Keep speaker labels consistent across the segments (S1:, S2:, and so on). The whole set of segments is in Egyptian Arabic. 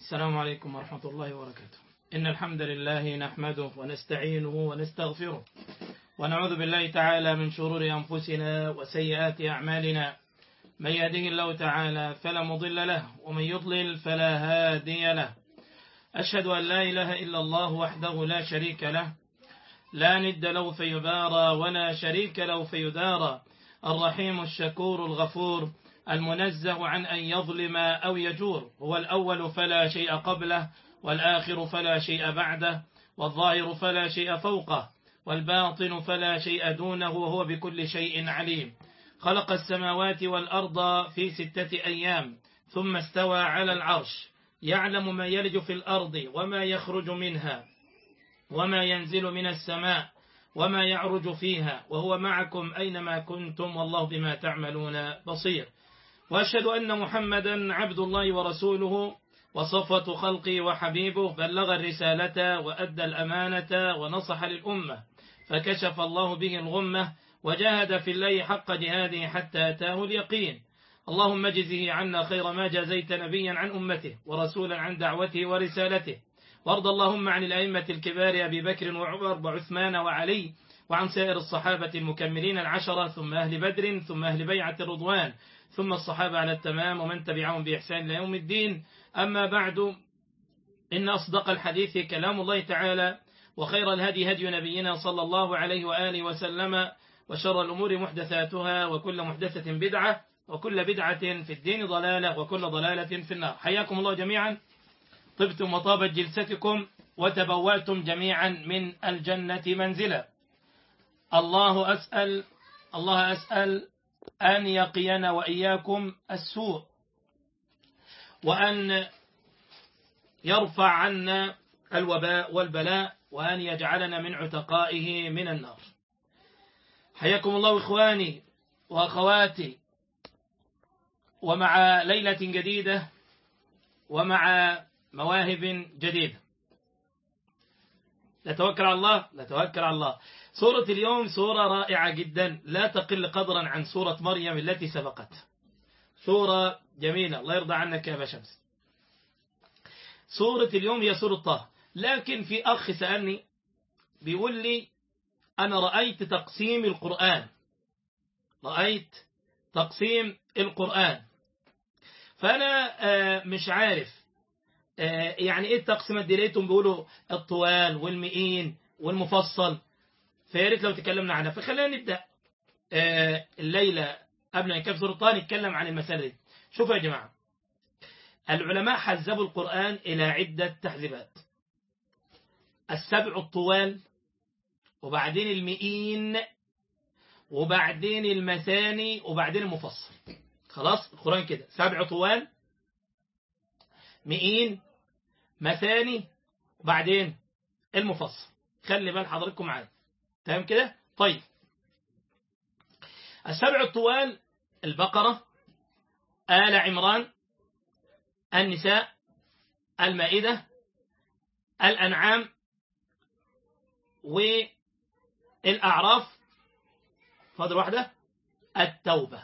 S1: السلام عليكم ورحمة الله وبركاته إن الحمد لله نحمده ونستعينه ونستغفره ونعوذ بالله تعالى من شرور أنفسنا وسيئات أعمالنا من يهده الله تعالى فلا مضل له ومن يضلل فلا هادي له أشهد أن لا إله إلا الله وحده لا شريك له لا ند له فيبارى ولا شريك له فيدارى الرحيم الشكور الغفور المنزه عن أن يظلم أو يجور هو الأول فلا شيء قبله والآخر فلا شيء بعده والظاهر فلا شيء فوقه والباطن فلا شيء دونه وهو بكل شيء عليم خلق السماوات والأرض في ستة أيام ثم استوى على العرش يعلم ما يلج في الأرض وما يخرج منها وما ينزل من السماء وما يعرج فيها وهو معكم أينما كنتم والله بما تعملون بصير وأشهد أن محمدا عبد الله ورسوله وصفة خلقه وحبيبه بلغ الرسالة وأدى الأمانة ونصح للأمة فكشف الله به الغمة وجاهد في الله حق جهاده حتى أتاه اليقين اللهم اجزه عنا خير ما جازيت نبيا عن أمته ورسولا عن دعوته ورسالته وارض اللهم عن الأئمة الكبار أبي بكر وعمر وعثمان وعلي وعن سائر الصحابة المكملين العشرة ثم أهل بدر ثم أهل بيعة الرضوان ثم الصحابة على التمام ومن تبعهم بإحسان إلى يوم الدين أما بعد إن أصدق الحديث كلام الله تعالى وخير الهدي هدي نبينا صلى الله عليه وآله وسلم وشر الأمور محدثاتها وكل محدثة بدعة وكل بدعة في الدين ضلالة وكل ضلالة في النار حياكم الله جميعا طبتم وطابت جلستكم وتبوأتم جميعا من الجنة منزلا الله أسأل الله أسأل أن يقينا وإياكم السوء وأن يرفع عنا الوباء والبلاء وأن يجعلنا من عتقائه من النار حياكم الله إخواني وأخواتي ومع ليلة جديدة ومع مواهب جديدة نتوكل على الله نتوكل على الله سورة اليوم سورة رائعة جدا لا تقل قدرا عن سورة مريم التي سبقت سورة جميلة الله يرضى عنك يا أبا شمس سورة اليوم هي سورة طه لكن في أخ سألني بيقول لي أنا رأيت تقسيم القرآن رأيت تقسيم القرآن فأنا مش عارف يعني ايه التقسيمات دي لقيتهم بيقولوا الطوال والمئين والمفصل فياريت لو تكلمنا عنها فخلينا نبدأ الليلة قبل ما نكمل سورة طه نتكلم عن المسألة دي شوفوا يا جماعة العلماء حزبوا القرآن إلى عدة تحزيبات السبع الطوال وبعدين المئين وبعدين المثاني وبعدين المفصل خلاص القرآن كده سبع طوال مئين مثاني وبعدين المفصل خلي بال حضراتكم معايا تمام كده طيب السبع الطوال البقرة آل عمران النساء المائدة الأنعام والأعراف فاضل واحدة التوبة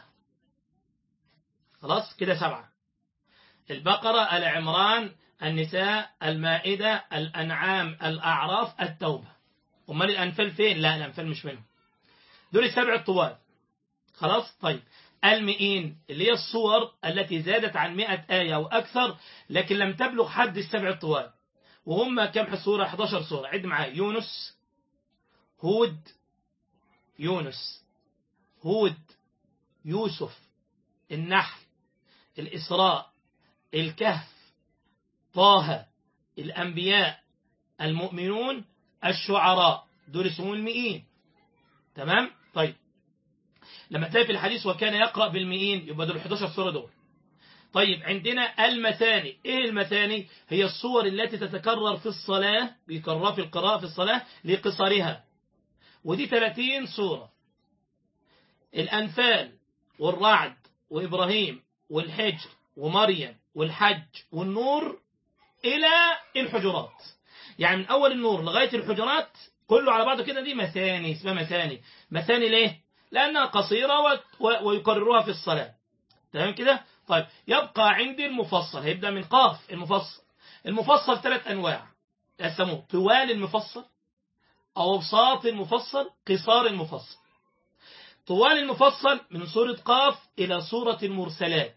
S1: خلاص كده سبعة البقرة العمران النساء المائدة الأنعام الأعراف التوبة أمال الأنفال فين لا الأنفال مش منهم دول السبع الطوال خلاص طيب المئين اللي هي الصور التي زادت عن مئة آية وأكثر لكن لم تبلغ حد السبع الطوال وهم كم صورة 11 صورة عد معايا يونس هود يونس هود يوسف النحل الإسراء الكهف طه الأنبياء المؤمنون الشعراء دول اسمهم المئين تمام طيب لما تلاقي في الحديث وكان يقرأ بالمئين يبقى دول 11 سورة دول طيب عندنا المثاني ايه المثاني هي الصور التي تتكرر في الصلاة بيكررها في القراءة في الصلاة لقصرها ودي 30 سورة الأنفال والرعد وإبراهيم والحجر ومريم والحج والنور إلى الحجرات يعني من أول النور لغاية الحجرات كله على بعضه كده دي مثاني اسمها مثاني مثاني ليه؟ لأنها قصيرة ويكرروها في الصلاة تمام كده؟ طيب يبقى عندي المفصل هيبدأ من قاف المفصل المفصل ثلاث أنواع يسموه طوال المفصل أوساط المفصل قصار المفصل طوال المفصل من سورة قاف إلى سورة المرسلات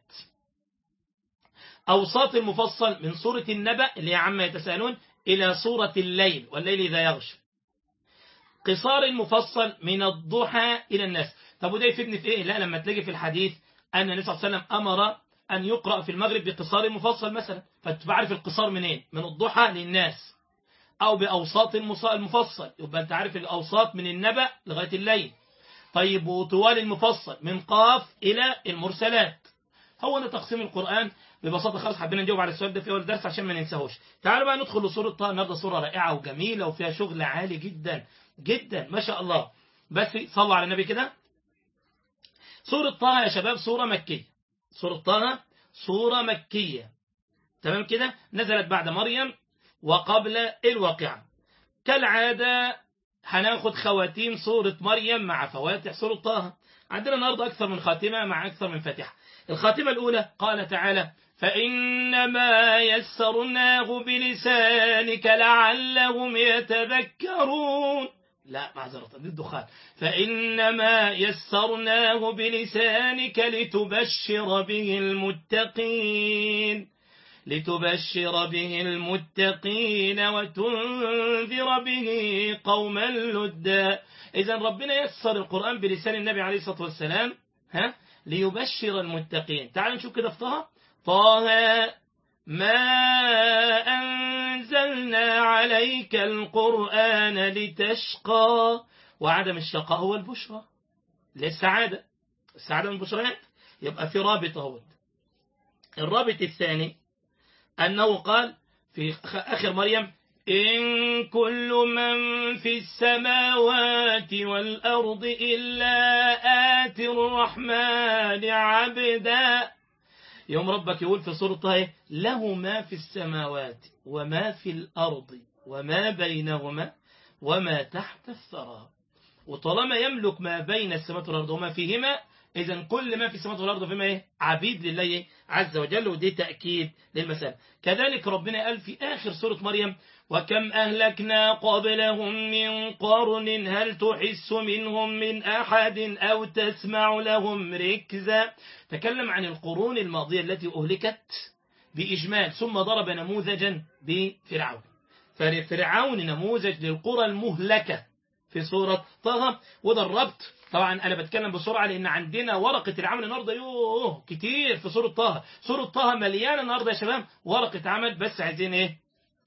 S1: أوساط المفصل من سورة النبأ اللي هي عما يتساءلون إلى سورة الليل والليل إذا يغشى قصار المفصل من الضحى إلى الناس طب وده يفيدني في إيه لا لما تلاقي في الحديث أن النبي صلى الله عليه وسلم أمر أن يقرأ في المغرب بقصار المفصل مثلا فتعرف القصار منين من الضحى للناس أو بأوساط المفصل يبقى أنت عارف الأوساط من النبأ لغاية الليل طيب وطوال المفصل من قاف إلى المرسلات هو ده تقسيم القرآن ببساطة خالص حبينا نجاوب على السؤال ده في أول درس عشان ما ننساهوش تعالوا بقى ندخل لسورة طه النهارده سورة رائعة وجميلة وفيها شغل عالي جدا جدا ما شاء الله بس صلوا على النبي كده سورة طه يا شباب سورة مكية سورة طه سورة مكية تمام كده نزلت بعد مريم وقبل الواقعة كالعادة هناخد خواتيم سورة مريم مع فواتح سورة طه عندنا النهارده أكثر من خاتمة مع أكثر من فاتحة الخاتمة الأولى قال تعالى فإنما يسرناه بلسانك لعلهم يتذكرون لا معذرة دي الدخان فإنما يسرناه بلسانك لتبشر به المتقين لتبشر به المتقين وتنذر به قوما لدا إذا ربنا يسر القرآن بلسان النبي عليه الصلاة والسلام ها ليبشر المتقين تعالوا نشوف كده في طه طه ما أنزلنا عليك القرآن لتشقى وعدم الشقاء هو البشرى للسعادة السعادة من البشريات يبقى في رابط اهو الرابط الثاني أنه قال في آخر مريم إن كل من في السماوات والأرض إلا آتي الرحمن عبدا يوم ربك يقول في سورة طه له ما في السماوات وما في الأرض وما بينهما وما تحت الثرى وطالما يملك ما بين السماوات والأرض وما فيهما إذا كل ما في السماوات والأرض فيما إيه؟ عبيد لله عز وجل ودي تأكيد للمسألة كذلك ربنا قال في آخر سورة مريم وكم أهلكنا قبلهم من قرن هل تحس منهم من أحد أو تسمع لهم ركزا تكلم عن القرون الماضية التي أهلكت بإجمال ثم ضرب نموذجا بفرعون ففرعون نموذج للقرى المهلكة في سورة طه وده الربط طبعا أنا بتكلم بسرعة لأن عندنا ورقة العمل النهاردة يوه كتير في سورة طه سورة طه مليانة النهاردة يا شباب ورقة عمل بس عايزين إيه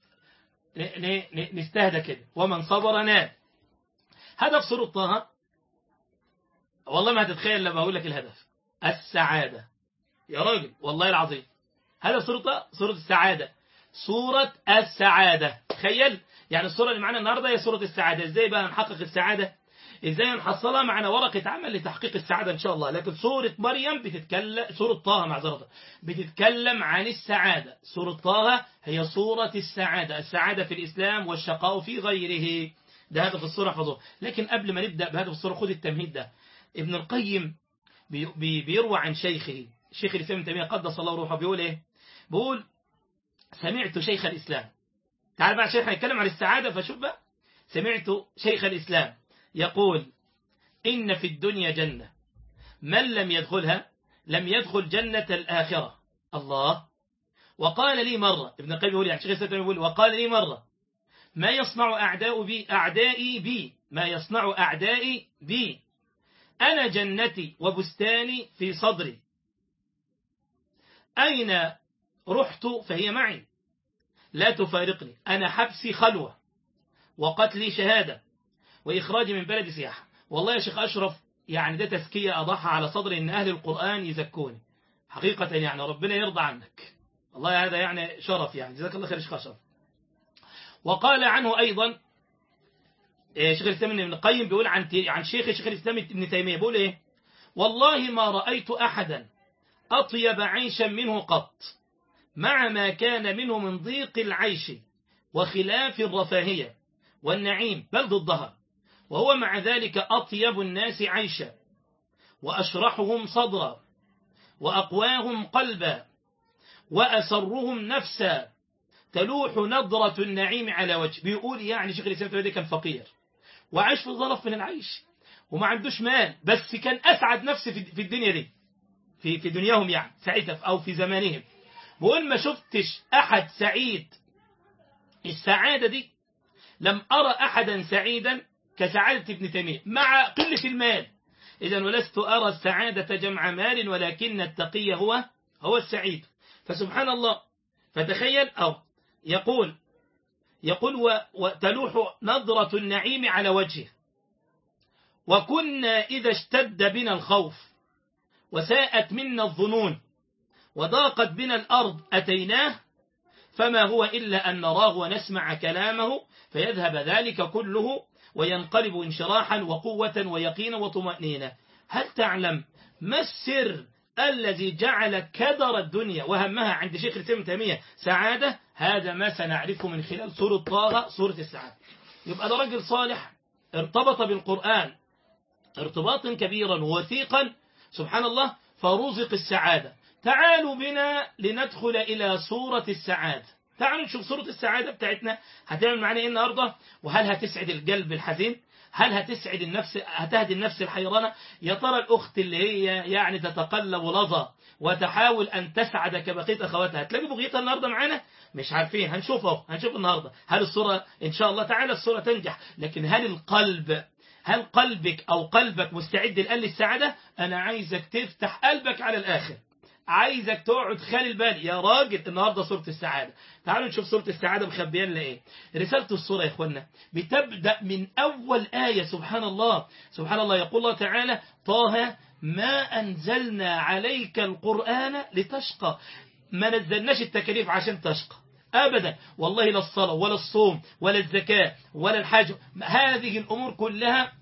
S1: نستهدى كده ومن صبر نال هدف سورة طه والله ما هتتخيل لما أقول لك الهدف السعادة يا راجل والله العظيم هدف سورة طه سورة السعادة سورة السعادة تخيل يعني السورة اللي معانا النهاردة هي سورة السعادة ازاي بقى نحقق السعادة ازاي نحصلها معنا ورقة عمل لتحقيق السعادة ان شاء الله لكن سورة مريم بتتكلم سورة طه معذرة بتتكلم عن السعادة سورة طه هي سورة السعادة السعادة في الإسلام والشقاء في غيره ده هدف السورة احفظوه لكن قبل ما نبدأ بهدف السورة خد التمهيد ده ابن القيم بي بي بيروى عن شيخه شيخ الإسلام ابن تيمية قدس الله روحه بيقول ايه بيقول سمعت شيخ الإسلام تعال بقى شيخ هيتكلم عن السعادة فشوف بقى سمعت شيخ الإسلام يقول إن في الدنيا جنة من لم يدخلها لم يدخل جنة الآخرة الله وقال لي مرة ابن القيم يقول يعني شيخ الإسلام يقول وقال لي مرة ما يصنع أعداء بي أعدائي بي ما يصنع أعدائي بي أنا جنتي وبستاني في صدري أين رحت فهي معي لا تفارقني أنا حبسي خلوة وقتلي شهادة وإخراجي من بلد سياحة والله يا شيخ أشرف يعني ده تزكية أضحى على صدري إن أهل القرآن يزكوني حقيقة يعني ربنا يرضى عنك والله هذا يعني شرف يعني جزاك الله خير شيخ أشرف وقال عنه أيضا شيخ الإسلام ابن القيم بيقول عن عن شيخ شيخ الإسلام ابن تيمية بيقول إيه والله ما رأيت أحدا أطيب عيشا منه قط مع ما كان منه من ضيق العيش وخلاف الرفاهية والنعيم بل ضدها وهو مع ذلك أطيب الناس عيشا وأشرحهم صدرا وأقواهم قلبا وأسرهم نفسا تلوح نظرة النعيم على وجه بيقول يعني شيخ الإسلام تيمية كان فقير وعايش في ظرف من العيش وما عندوش مال بس كان أسعد نفسه في الدنيا دي في في دنياهم يعني ساعتها أو في زمانهم بقول ما شفتش أحد سعيد السعادة دي لم أرى أحدا سعيدا كسعادة ابن تيمية مع قلة المال إذا ولست أرى السعادة جمع مال ولكن التقي هو هو السعيد فسبحان الله فتخيل أو يقول يقول وتلوح نظرة النعيم على وجهه وكنا إذا اشتد بنا الخوف وساءت منا الظنون وضاقت بنا الأرض أتيناه فما هو إلا أن نراه ونسمع كلامه فيذهب ذلك كله وينقلب انشراحا وقوة ويقينا وطمأنينة هل تعلم ما السر الذي جعل كدر الدنيا وهمها عند شيخ الإسلام تيمية سعادة هذا ما سنعرفه من خلال سورة طه سورة السعادة يبقى ده رجل صالح ارتبط بالقرآن ارتباطا كبيرا وثيقا سبحان الله فرزق السعادة تعالوا بنا لندخل إلى سورة السعادة تعالوا نشوف سورة السعادة بتاعتنا هتعمل معنا ايه النهاردة وهل هتسعد القلب الحزين هل هتسعد النفس هتهدي النفس الحيرانة يا ترى الأخت اللي هي يعني تتقلب لظى وتحاول أن تسعد كبقية أخواتها هتلاقي بغيتها النهاردة معانا مش عارفين هنشوفه هنشوف النهاردة هل الصورة إن شاء الله تعالى الصورة تنجح لكن هل القلب هل قلبك أو قلبك مستعد الآن للسعادة أنا عايزك تفتح قلبك على الآخر عايزك تقعد خالي البال يا راجل النهاردة سورة السعادة تعالوا نشوف سورة السعادة مخبيان لنا ايه رسالة السورة يا اخوانا بتبدأ من أول آية سبحان الله سبحان الله يقول الله تعالى طه ما أنزلنا عليك القرآن لتشقى ما نزلناش التكاليف عشان تشقى أبدا والله لا الصلاة ولا الصوم ولا الزكاة ولا الحج هذه الأمور كلها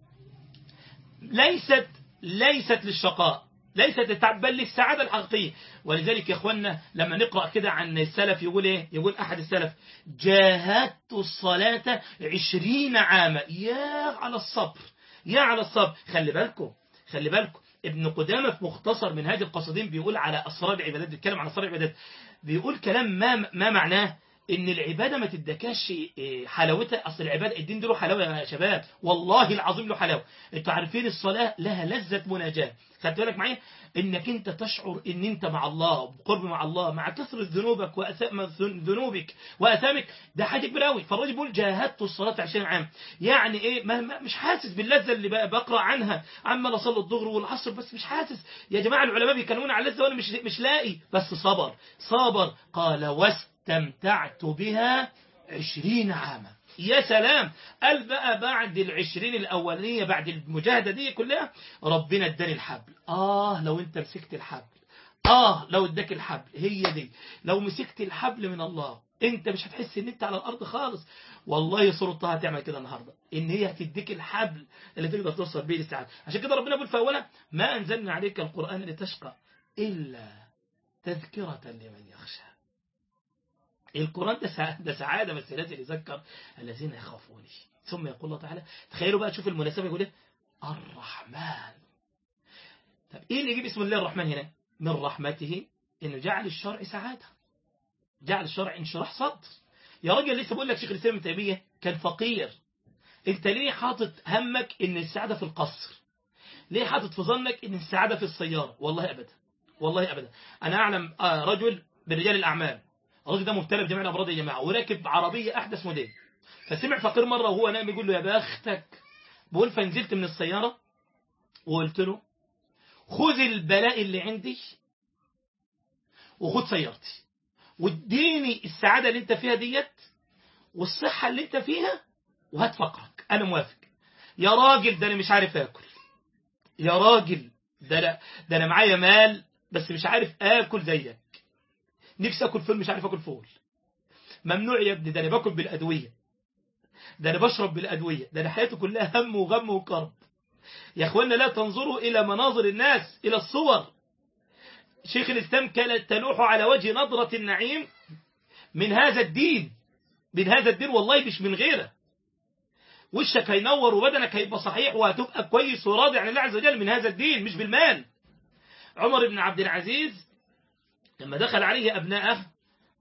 S1: ليست ليست للشقاء ليست للتعب بل للسعادة الحقيقية ولذلك يا اخوانا لما نقرأ كده عن السلف يقول ايه يقول احد السلف جاهدت الصلاة عشرين عاما يا على الصبر يا على الصبر خلي بالكم خلي بالكم ابن قدامة في مختصر من هذه القصدين بيقول على أسرار العبادات بيتكلم عن أسرار العبادات بيقول كلام ما ما معناه ان العبادة ما تدكاش حلاوتها اصل العبادة الدين له حلاوة يا شباب والله العظيم له حلاوة انتوا عارفين الصلاة لها لذة مناجاة خدت بالك معايا انك انت تشعر ان انت مع الله بقرب مع الله مع كثرة ذنوبك واثام ذنوبك واثامك ده حاجة كبيرة قوي فالراجل بيقول جاهدت الصلاة 20 عام يعني ايه ما ما مش حاسس باللذة اللي بقرا عنها عمال اصلي الظهر والعصر بس مش حاسس يا جماعة العلماء بيكلمون على اللذة وانا مش مش لاقي بس صبر صبر قال وست استمتعت بها عشرين عاما يا سلام قال بقى بعد العشرين الأولانية بعد المجاهدة دي كلها ربنا اداني الحبل آه لو انت مسكت الحبل آه لو اداك الحبل هي دي لو مسكت الحبل من الله انت مش هتحس ان انت على الارض خالص والله سورة طه هتعمل كده النهارده ان هي هتديك الحبل اللي تقدر توصل بيه للسعاده عشان كده ربنا بيقول في اولا ما انزلنا عليك القران لتشقى الا تذكره لمن يخشى القرآن ده ده سعادة بس لازم يذكر الذين يخافوني ثم يقول الله تعالى تخيلوا بقى تشوف المناسبة يقول ايه الرحمن طب ايه اللي يجيب اسم الله الرحمن هنا من رحمته انه جعل الشرع سعادة جعل الشرع انشراح صدر يا راجل لسه بقول لك شيخ الاسلام ابن تيميه كان فقير انت ليه حاطط همك ان السعادة في القصر ليه حاطط في ظنك ان السعادة في السيارة والله ابدا والله ابدا انا اعلم رجل من رجال الاعمال الراجل ده مبتلى بجميع الامراض يا جماعه وراكب عربيه احدث موديل فسمع فقير مره وهو نايم يقول له يا بختك بقول فنزلت من السياره وقلت له خذ البلاء اللي عندي وخذ سيارتي واديني السعاده اللي انت فيها ديت والصحه اللي انت فيها وهات فقرك انا موافق يا راجل ده انا مش عارف اكل يا راجل ده انا ده انا معايا مال بس مش عارف اكل زيك نفسي اكل فول مش عارف اكل فول ممنوع يا ابني ده انا باكل بالادويه ده انا بشرب بالادويه ده انا حياتي كلها هم وغم وكرب يا اخوانا لا تنظروا الى مناظر الناس الى الصور شيخ الاسلام كانت تلوح على وجه نظرة النعيم من هذا الدين من هذا الدين والله مش من غيره وشك هينور وبدنك هيبقى صحيح وهتبقى كويس وراضي عن الله عز وجل من هذا الدين مش بالمال عمر بن عبد العزيز لما دخل عليه أبناءه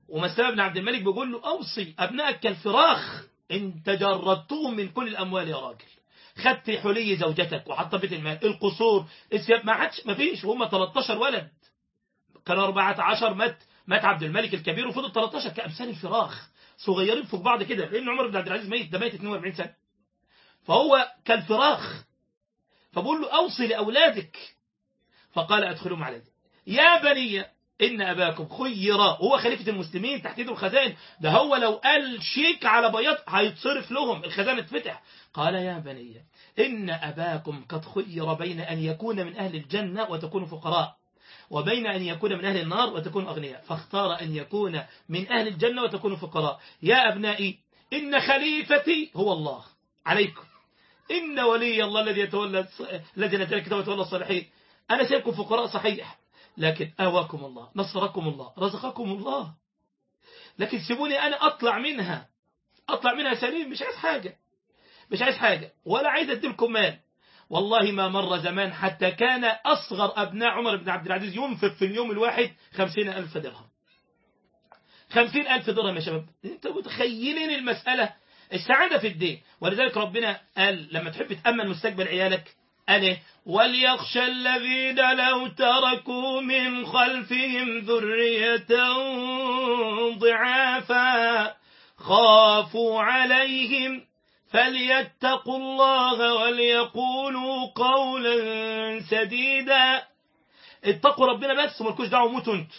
S1: ومسلمة بن عبد الملك بيقول له أوصي أبنائك كالفراخ إن تجردتهم من كل الأموال يا راجل خدت حلي زوجتك وحط بيت المال القصور الثياب ما عادش ما فيش وهم 13 ولد كانوا 14 مات مات عبد الملك الكبير وفضل 13 كأمثال الفراخ صغيرين فوق بعض كده لأن عمر بن عبد العزيز ميت ده ميت 42 سنة فهو كالفراخ فبقول له أوصي لأولادك فقال أدخلهم علي يا بني إن أباكم خير هو خليفة المسلمين تحت يده الخزائن ده هو لو قال شيك على بياض هيتصرف لهم الخزانة تفتح قال يا بني إن أباكم قد خير بين أن يكون من أهل الجنة وتكونوا فقراء وبين أن يكون من أهل النار وتكونوا أغنياء فاختار أن يكون من أهل الجنة وتكونوا فقراء يا أبنائي إن خليفتي هو الله عليكم إن ولي الله الذي يتولى الذي نزل الكتاب ويتولى الصالحين أنا سيكون فقراء صحيح لكن آواكم الله نصركم الله رزقكم الله لكن سيبوني أنا أطلع منها أطلع منها سليم مش عايز حاجة مش عايز حاجة ولا عايز أدلكم مال والله ما مر زمان حتى كان أصغر أبناء عمر بن عبد العزيز ينفق في اليوم الواحد خمسين ألف درهم خمسين ألف درهم يا شباب أنتوا متخيلين المسألة السعادة في الدين ولذلك ربنا قال لما تحب تأمن مستقبل عيالك قال إيه وليخشى الذين لو تركوا من خلفهم ذرية ضعافا خافوا عليهم فليتقوا الله وليقولوا قولا سديدا اتقوا ربنا بس ومالكوش دعوه موتوا انتم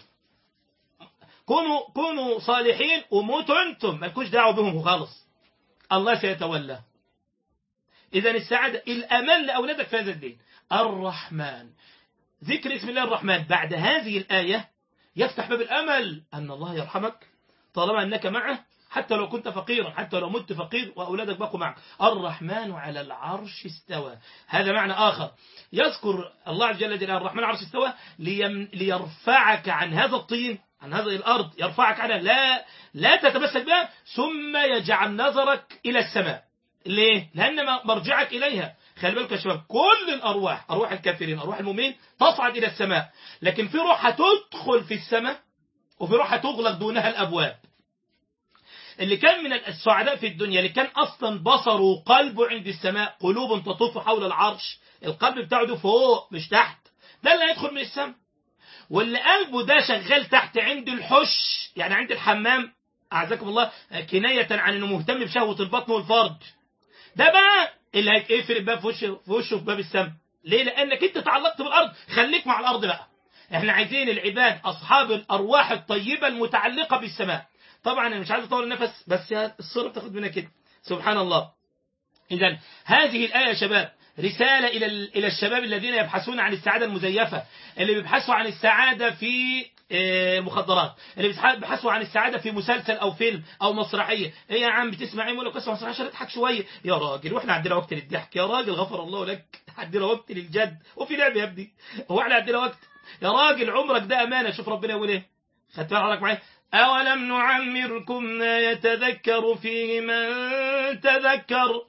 S1: كونوا كونوا صالحين وموتوا انتم مالكوش دعوه بهم خالص الله سيتولى اذا السعاده الامان لاولادك في هذا الدين الرحمن ذكر اسم الله الرحمن بعد هذه الايه يفتح باب الامل ان الله يرحمك طالما انك معه حتى لو كنت فقيرا حتى لو مت فقير وأولادك بقوا معك الرحمن على العرش استوى هذا معنى آخر يذكر الله عز وجل جلاله الرحمن على العرش استوى ليم ليرفعك عن هذا الطين عن هذه الأرض يرفعك عنها لا لا تتمسك بها ثم يجعل نظرك إلى السماء ليه؟ لأن مرجعك إليها خلي بالك يا شباب كل الأرواح أرواح الكافرين أرواح المؤمنين تصعد إلى السماء لكن في روح هتدخل في السماء وفي روح هتغلق دونها الأبواب اللي كان من السعداء في الدنيا اللي كان أصلا بصره وقلبه عند السماء قلوب تطوف حول العرش القلب بتاعه ده فوق مش تحت ده اللي هيدخل من السماء واللي قلبه ده شغال تحت عند الحش يعني عند الحمام أعزكم الله كناية عن أنه مهتم بشهوة البطن والفرج ده بقى اللي هيتقفل الباب في وشه في وشه في باب السماء ليه لأنك أنت تعلقت بالأرض خليك مع الأرض بقى احنا عايزين العباد أصحاب الأرواح الطيبة المتعلقة بالسماء طبعا انا مش عايز اطول النفس بس الصورة بتاخد منها كده سبحان الله اذا هذه الآية يا شباب رسالة إلى إلى الشباب الذين يبحثون عن السعادة المزيفة اللي بيبحثوا عن السعادة في مخدرات اللي بيبحثوا عن السعادة في مسلسل أو فيلم أو مسرحية إيه يا عم بتسمع ايه لك اسمع مسرحية عشان اضحك شوية يا راجل واحنا عندنا وقت للضحك يا راجل غفر الله لك عندنا وقت للجد وفي لعب يا ابني هو احنا عندنا وقت يا راجل عمرك ده أمانة شوف ربنا يقول ايه خدت بالك معايا أولم نعمركم ما يتذكر فيه من تذكر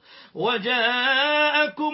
S1: وجاءكم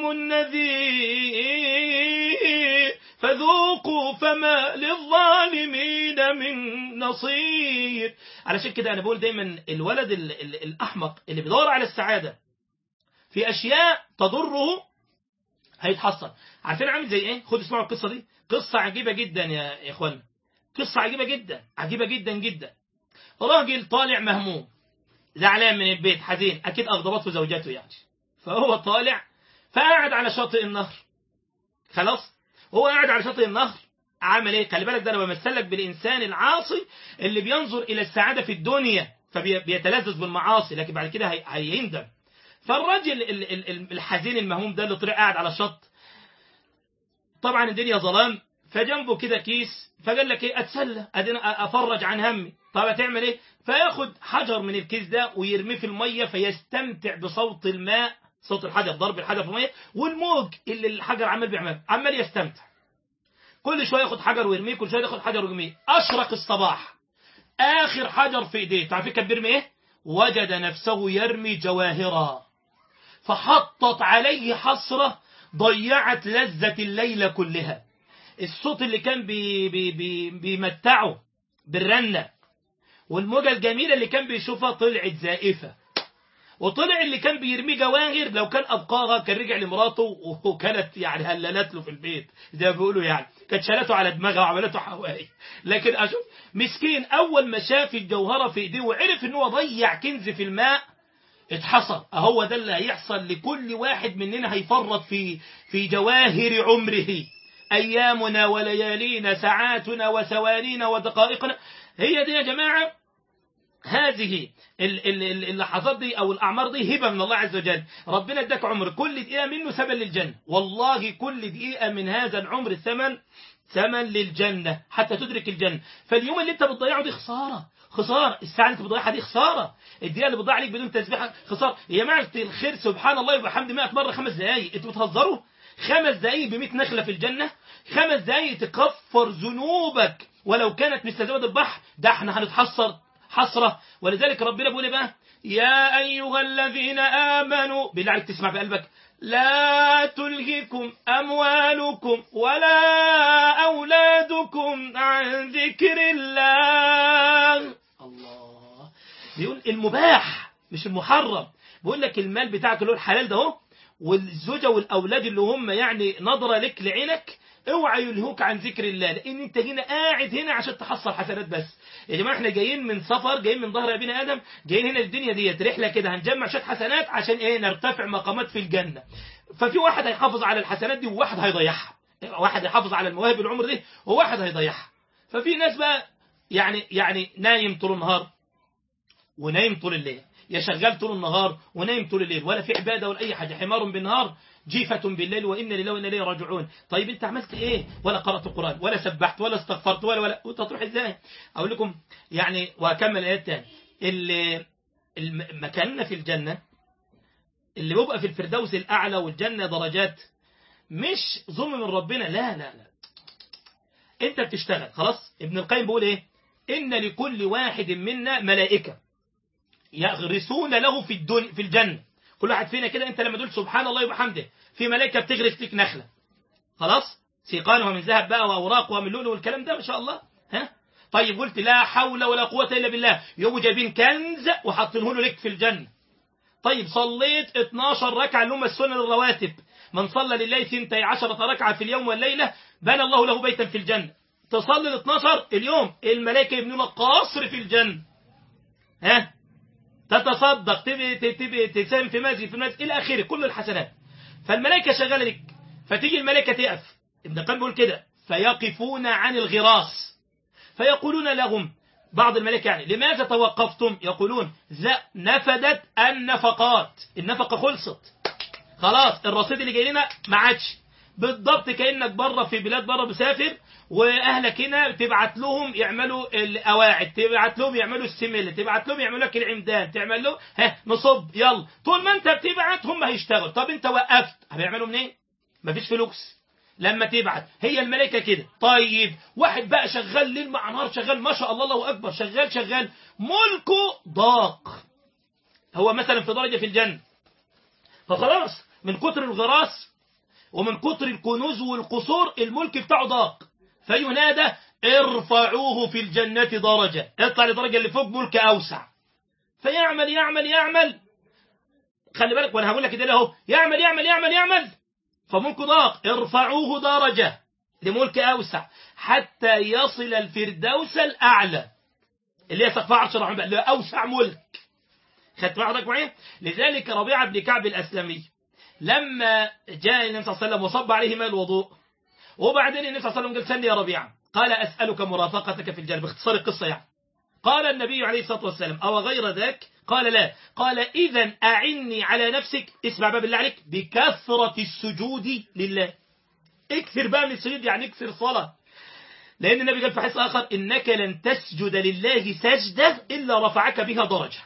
S1: النذير فذوقوا فما للظالمين من نصير علشان كده أنا بقول دايما الولد ال ال الأحمق اللي بيدور على السعادة في أشياء تضره هيتحصل عارفين عامل زي ايه خد اسمعوا القصة دي قصة عجيبة جدا يا إخوان قصة عجيبة جدا عجيبة جدا جدا راجل طالع مهموم زعلان من البيت حزين أكيد أغضبته زوجته يعني فهو طالع فقعد على شاطئ النهر خلاص هو قاعد على شاطئ النهر عمل ايه خلي بالك ده انا بمثلك بالانسان العاصي اللي بينظر الى السعاده في الدنيا فبيتلذذ بالمعاصي لكن بعد كده هيندم فالراجل الحزين المهموم ده اللي طلع قاعد على الشط طبعا الدنيا ظلام فجنبه كده كيس فقال لك ايه اتسلى ادينا افرج عن همي طب هتعمل ايه فياخد حجر من الكيس ده ويرميه في الميه فيستمتع بصوت الماء صوت الحجر ضرب الحجر في الميه والموج اللي الحجر عمال بيعمل عمال يستمتع كل شويه ياخد حجر ويرميه كل شويه ياخد حجر ويرميه اشرق الصباح اخر حجر في ايديه تعرفين كان بيرمي ايه وجد نفسه يرمي جواهرا فحطت عليه حسره ضيعت لذه الليله كلها الصوت اللي كان بي بي بي بيمتعه بالرنة والموجة الجميلة اللي كان بيشوفها طلعت زائفة وطلع اللي كان بيرمي جواهر لو كان أبقاها كان رجع لمراته وكانت يعني هللت له في البيت زي ما بيقولوا يعني كانت شالته على دماغها وعملته حوالي لكن أشوف مسكين أول ما شاف الجوهرة في إيديه وعرف إن هو ضيع كنز في الماء اتحصر اهو ده اللي هيحصل لكل واحد مننا هيفرط في في جواهر عمره ايامنا وليالينا ساعاتنا وثوانينا ودقائقنا هي دي يا جماعه هذه ال- ال- ال- اللحظات دي او الاعمار دي هبه من الله عز وجل ربنا اداك عمر كل دقيقه منه ثمن للجنه والله كل دقيقه من هذا العمر ثمن ثمن للجنه حتى تدرك الجنه فاليوم اللي انت بتضيعه دي خساره خساره الساعه اللي انت بتضيعها دي خساره الدقيقه اللي بتضيع عليك بدون تسبيحه خساره يا جماعه الخير سبحان الله وبحمد 100 مره خمس دقائق انتوا بتهزروا خمس دقائق ب 100 نخله في الجنه خمس دقائق تكفر ذنوبك ولو كانت مثل زبد البحر ده احنا هنتحسر حسرة ولذلك ربنا بيقول إيه بقى يا أيها الذين آمنوا بالله عليك تسمع بقلبك لا تلهكم أموالكم ولا أولادكم عن ذكر الله الله بيقول المباح مش المحرم بيقول لك المال بتاعك اللي هو الحلال ده اهو والزوجة والأولاد اللي هم يعني نظرة لك لعينك اوعى يلهوك عن ذكر الله لان انت هنا قاعد هنا عشان تحصل حسنات بس يا جماعه احنا جايين من سفر جايين من ظهر ابينا ادم جايين هنا الدنيا ديت رحله كده هنجمع شويه حسنات عشان ايه نرتفع مقامات في الجنه ففي واحد هيحافظ على الحسنات دي وواحد هيضيعها واحد هيحافظ على المواهب العمر دي وواحد هيضيعها ففي ناس بقى يعني يعني نايم طول النهار ونايم طول الليل يا شغال طول النهار ونايم طول الليل ولا في عباده ولا اي حاجه حمار بالنهار جيفة بالليل وإن لله وإن إليه راجعون طيب أنت عملت إيه ولا قرأت القرآن ولا سبحت ولا استغفرت ولا ولا وأنت تروح إزاي أقول لكم يعني وأكمل الآيات تاني اللي الم- مكاننا في الجنة اللي بيبقى في الفردوس الأعلى والجنة درجات مش ظلم من ربنا لا لا لا أنت بتشتغل خلاص ابن القيم بيقول إيه إن لكل واحد منا ملائكة يغرسون له في الدنيا في الجنة كل واحد فينا كده انت لما تقول سبحان الله وبحمده في ملائكه بتغرس فيك نخله خلاص سيقانها من ذهب بقى واوراقها من لؤلؤ والكلام ده ما شاء الله ها طيب قلت لا حول ولا قوه الا بالله يقوموا جايبين كنز وحاطينه له لك في الجنه طيب صليت 12 ركعه اللي هم السنن الرواتب من صلى لله 12 ركعه في اليوم والليله بنى الله له بيتا في الجنه تصلي ال 12 اليوم الملائكه يبنوا لك قصر في الجنه ها تتصدق تبي تبي تساهم في مسجد في المسجد الى اخره كل الحسنات فالملائكه شغاله لك فتيجي الملائكه تقف ابن القيم بيقول كده فيقفون عن الغراس فيقولون لهم بعض الملائكه يعني لماذا توقفتم يقولون ذا نفدت النفقات النفقه خلصت خلاص الرصيد اللي جاي لنا ما عادش بالضبط كانك بره في بلاد بره مسافر واهلك هنا تبعت لهم يعملوا القواعد تبعت لهم يعملوا السمل تبعت لهم يعملوا لك العمدان تعمل له ها نصب يلا طول ما انت بتبعت هم هيشتغلوا طب انت وقفت هيعملوا منين مفيش فلوس لما تبعت هي الملائكه كده طيب واحد بقى شغال ليل مع نهار شغال ما شاء الله الله اكبر شغال شغال ملكه ضاق هو مثلا في درجه في الجنه فخلاص من كتر الغراس ومن كتر الكنوز والقصور الملك بتاعه ضاق فينادى ارفعوه في الجنة درجة اطلع لدرجة اللي فوق ملك أوسع فيعمل يعمل يعمل خلي بالك وانا هقول لك كده اهو يعمل يعمل يعمل يعمل فملك ضاق ارفعوه درجة لملك أوسع حتى يصل الفردوس الأعلى اللي هي سقف عرش الرحمن اللي هو أوسع ملك خدت حضرتك معايا لذلك ربيعة بن كعب الأسلمي لما جاء النبي صلى الله عليه وسلم وصب عليه ماء الوضوء وبعدين النبي صلى الله عليه وسلم قال سلني يا ربيعة قال أسألك مرافقتك في الجنة باختصار القصة يعني قال النبي عليه الصلاة والسلام أو غير ذاك قال لا قال إذا أعني على نفسك اسمع بقى بالله عليك بكثرة السجود لله اكثر بقى من السجود يعني اكثر صلاة لأن النبي قال في حديث آخر إنك لن تسجد لله سجدة إلا رفعك بها درجة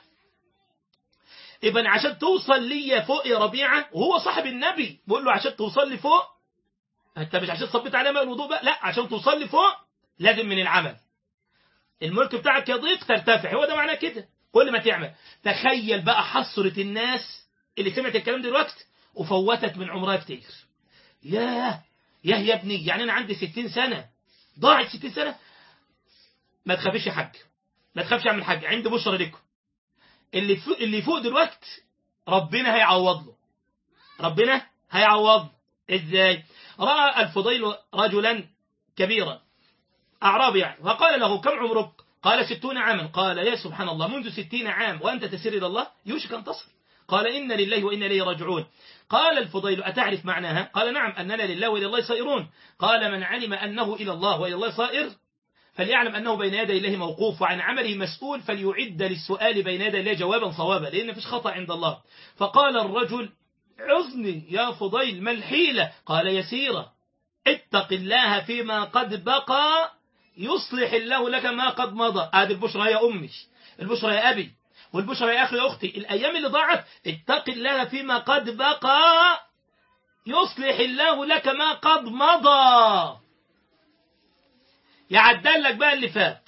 S1: إذا عشان توصل لي فوق يا ربيعة وهو صاحب النبي بقول له عشان توصل لي فوق انت مش عشان صبيت عليه ماء الوضوء بقى لا عشان توصل لي فوق لازم من العمل الملك بتاعك يضيق ترتفع هو ده معناه كده كل ما تعمل تخيل بقى حصرة الناس اللي سمعت الكلام دلوقتي وفوتت من عمرها كتير ياه ياه يا ابني يعني انا عندي 60 سنة ضاعت 60 سنة ما تخافيش يا حاج لا تخافش اعمل حاجة عندي بشرى لكم اللي فوق اللي فوق دلوقتي ربنا هيعوض له ربنا هيعوض ازاي راى الفضيل رجلا كبيرا اعرابي يعني فقال له كم عمرك قال ستون عاما قال يا سبحان الله منذ ستين عام وانت تسير الى الله يوشك ان تصل قال إن لله وإنا إليه راجعون قال الفضيل أتعرف معناها قال نعم أننا لله وإلى الله صائرون قال من علم أنه إلى الله وإلى الله صائر فليعلم أنه بين يدي الله موقوف وعن عمله مسؤول فليعد للسؤال بين يدي الله جوابا صوابا لأن فيش خطأ عند الله فقال الرجل عظني يا فضيل ما الحيلة قال يسيرة اتق الله فيما قد بقى يصلح الله لك ما قد مضى هذه البشرى يا أمي البشرى يا أبي والبشرى يا أخي يا أختي الأيام اللي ضاعت اتق الله فيما قد بقى يصلح الله لك ما قد مضى يعدل لك بقى اللي فات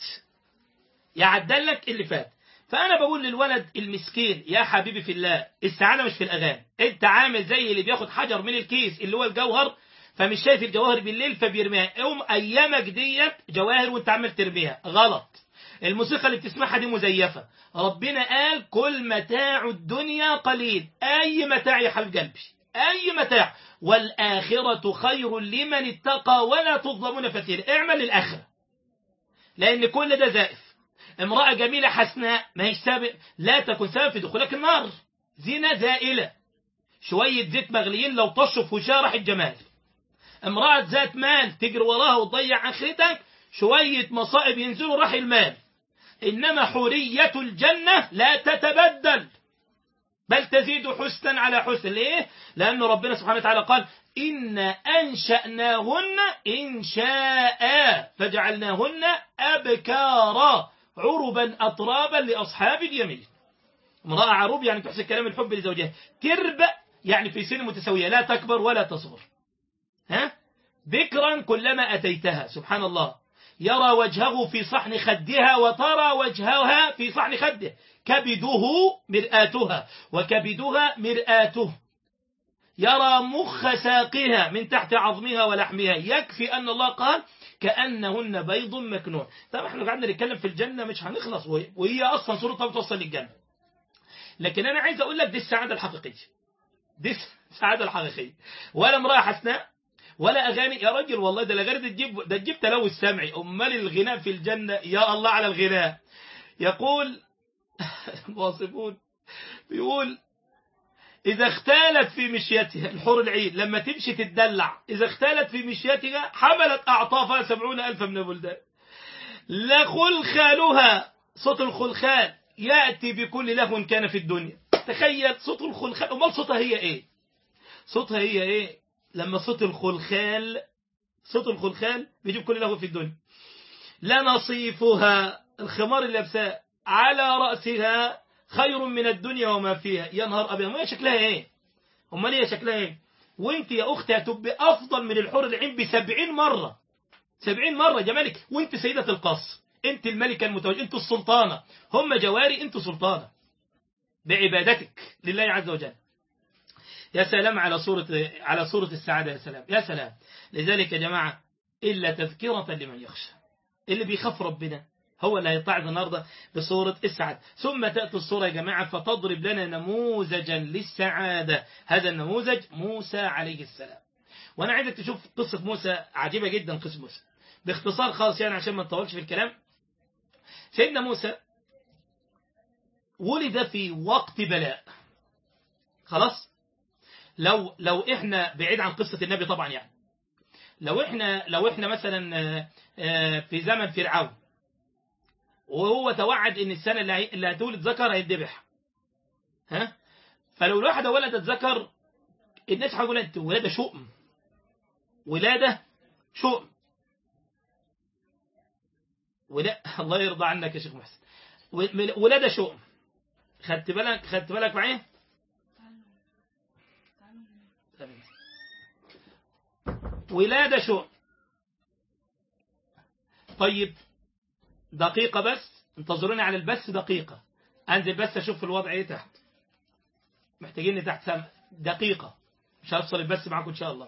S1: يعدل لك اللي فات فأنا بقول للولد المسكين يا حبيبي في الله السعادة مش في الأغاني أنت عامل زي اللي بياخد حجر من الكيس اللي هو الجوهر فمش شايف الجواهر بالليل فبيرميها يوم أيامك ديت جواهر وأنت عمال ترميها غلط الموسيقى اللي بتسمعها دي مزيفة ربنا قال كل متاع الدنيا قليل أي متاع يا حبيب قلبي أي متاع والآخرة خير لمن اتقى ولا تظلمون فتيلا اعمل للآخرة لأن كل ده زائف امرأة جميلة حسناء ما هيش سابق لا تكن سبب في دخولك النار زنا زائلة شوية زيت مغليين لو طشوا في وشها راح الجمال امرأة ذات مال تجري وراها وتضيع آخرتك شوية مصائب ينزلوا راح المال إنما حورية الجنة لا تتبدل بل تزيد حسنا على حسن ليه؟ لأن ربنا سبحانه وتعالى قال إن أنشأناهن إن شاء فجعلناهن أبكارا عربا أطرابا لأصحاب اليمين امرأة عروب يعني تحسن كلام الحب لزوجها ترب يعني في سن متساوية لا تكبر ولا تصغر ها؟ بكرا كلما أتيتها سبحان الله يرى وجهه في صحن خدها وترى وجهها في صحن خده كبده مرآتها وكبدها مرآته يرى مخ ساقها من تحت عظمها ولحمها يكفي أن الله قال كأنهن بيض مكنون طبعا احنا قاعدين نتكلم في الجنة مش هنخلص وهي أصلا صورتها بتوصل للجنة لكن أنا عايز أقول لك دي السعادة الحقيقية دي السعادة الحقيقية ولا امرأة حسناء ولا أغاني يا راجل والله ده الأغاني ده تجيب ده تجيب تلوث سمعي أمال الغناء في الجنة يا الله على الغناء يقول الواصفون بيقول إذا اختالت في مشيتها الحور العين لما تمشي تتدلع إذا اختالت في مشيتها حملت أعطافها سبعون ألف من البلدان لخلخالها صوت الخلخال يأتي بكل لهو كان في الدنيا تخيل صوت الخلخال أمال صوتها هي إيه صوتها هي إيه لما صوت الخلخال صوت الخلخال بيجيب كل لهو في الدنيا لنصيفها الخمار اللي لابساه على رأسها خير من الدنيا وما فيها يا نهار أبيض ما هي شكلها إيه أمال هي شكلها إيه وانت يا أختي هتبقي أفضل من الحور العين بسبعين مرة سبعين مرة جمالك وانت سيدة القصر انت الملكة المتوجه انت السلطانة هم جواري انت سلطانة بعبادتك لله عز وجل يا سلام على صورة على صورة السعادة يا سلام يا سلام لذلك يا جماعة إلا تذكرة لمن يخشى اللي بيخاف ربنا هو اللي هيتعظ النهارده بصورة السعادة ثم تأتي الصورة يا جماعة فتضرب لنا نموذجا للسعادة هذا النموذج موسى عليه السلام وأنا عايزك تشوف قصة موسى عجيبة جدا قصة موسى باختصار خالص يعني عشان ما نطولش في الكلام سيدنا موسى ولد في وقت بلاء خلاص لو لو احنا بعيد عن قصة النبي طبعا يعني لو احنا لو احنا مثلا في زمن فرعون وهو توعد ان السنة اللي هتولد ذكر هيتذبح ها فلو الواحدة ولدت ذكر الناس هيقول انت ولادة شؤم ولادة شؤم ولا الله يرضى عنك يا شيخ محسن ولادة شؤم خدت بالك خدت بالك معايا ولادة شؤم طيب دقيقة بس انتظروني على البث دقيقة انزل بس اشوف الوضع ايه تحت محتاجيني تحت سم دقيقة مش هفصل البث معاكم ان شاء الله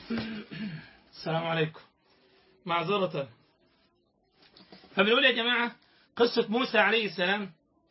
S1: السلام عليكم معذرة فبنقول يا جماعة قصة موسى عليه السلام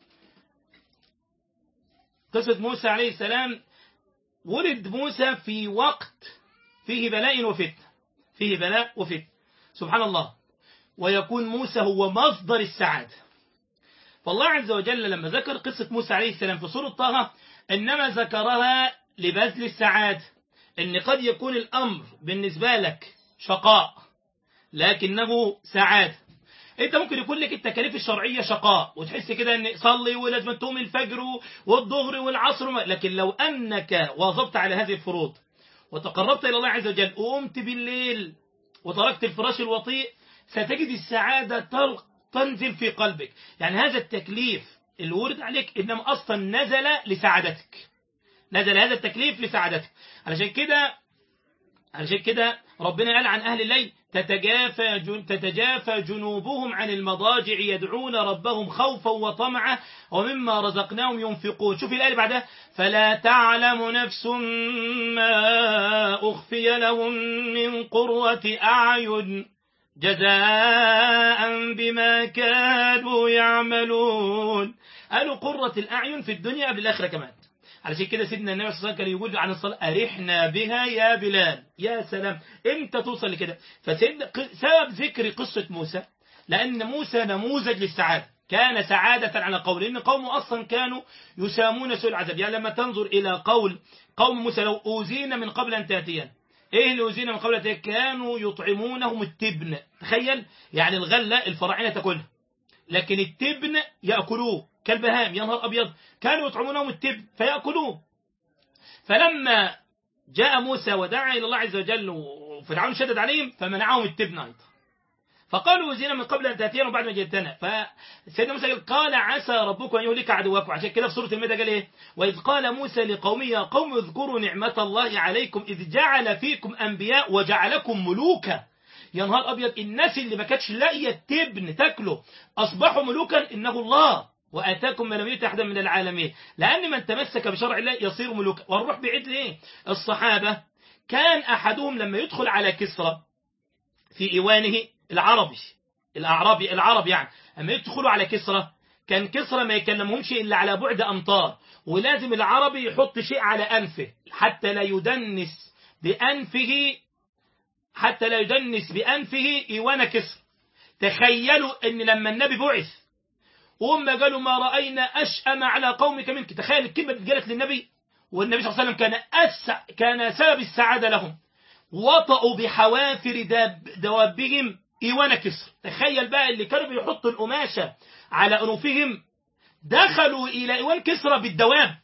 S1: قصة موسى عليه السلام ولد موسى في وقت فيه بلاء وفتن فيه بلاء وفتن سبحان الله ويكون موسى هو مصدر السعادة فالله عز وجل لما ذكر قصة موسى عليه السلام في سورة طه إنما ذكرها لبذل السعادة إن قد يكون الأمر بالنسبة لك شقاء لكنه سعادة انت ممكن يكون لك التكاليف الشرعيه شقاء وتحس كده ان صلي ولازم تقوم الفجر والظهر والعصر لكن لو انك واظبت على هذه الفروض وتقربت الى الله عز وجل وقمت بالليل وتركت الفراش الوطيء ستجد السعاده تنزل في قلبك يعني هذا التكليف اللي ورد عليك انما اصلا نزل لسعادتك نزل هذا التكليف لسعادتك علشان كده علشان كده ربنا قال عن اهل الليل تتجافى جن تتجافى جنوبهم عن المضاجع يدعون ربهم خوفا وطمعا ومما رزقناهم ينفقون شوف الآية اللي بعدها فلا تعلم نفس ما أخفي لهم من قرة أعين جزاء بما كانوا يعملون قالوا قرة الأعين في الدنيا قبل الآخرة كمان علشان كده سيدنا النبي صلى الله عليه وسلم كان يقول عن الصلاة أرحنا بها يا بلال يا سلام امتى توصل لكده فسيدنا سبب ذكر قصة موسى لأن موسى نموذج للسعادة كان سعادة على قول إن قومه أصلا كانوا يسامون سوء العذاب يعني لما تنظر إلى قول قوم موسى لو أوزينا من قبل أن تأتينا إيه اللي أوزينا من قبل أن تأتينا كانوا يطعمونهم التبن تخيل يعني الغلة الفراعنة تاكلها لكن التبن يأكلوه كالبهام يا نهار أبيض كانوا يطعمونهم التبن فيأكلوه فلما جاء موسى ودعا إلى الله عز وجل وفرعون شدد عليهم فمنعهم التبن أيضا فقالوا وزينا من قبل أن تأتينا وبعد ما جئتنا فسيدنا موسى قال, قال عسى ربكم أن يهلك عدوكم عشان كده في سورة المائدة قال إيه وإذ قال موسى لقومه يا قوم اذكروا نعمة الله عليكم إذ جعل فيكم أنبياء وجعلكم ملوكا يا نهار أبيض الناس اللي ما كانتش لاقية التبن تاكله أصبحوا ملوكا إنه الله وآتاكم ما لم يؤت أحدا من العالمين لأن من تمسك بشرع الله يصير ملوكا ونروح بعيد ليه الصحابة كان أحدهم لما يدخل على كسرى في إيوانه العربي الأعرابي العرب يعني أما يدخلوا على كسرى كان كسرى ما يكلمهمش إلا على بعد أمطار ولازم العربي يحط شيء على أنفه حتى لا يدنس بأنفه حتى لا يدنس بأنفه إيوان كسر تخيلوا أن لما النبي بعث وهم قالوا ما رأينا أشأم على قومك منك تخيل الكلمة قالت للنبي والنبي صلى الله عليه وسلم كان أسع كان سبب السعادة لهم وطأوا بحوافر داب دوابهم إيوان كسر تخيل بقى اللي كانوا بيحطوا القماشة على أنوفهم دخلوا إلى إيوان كسرى بالدواب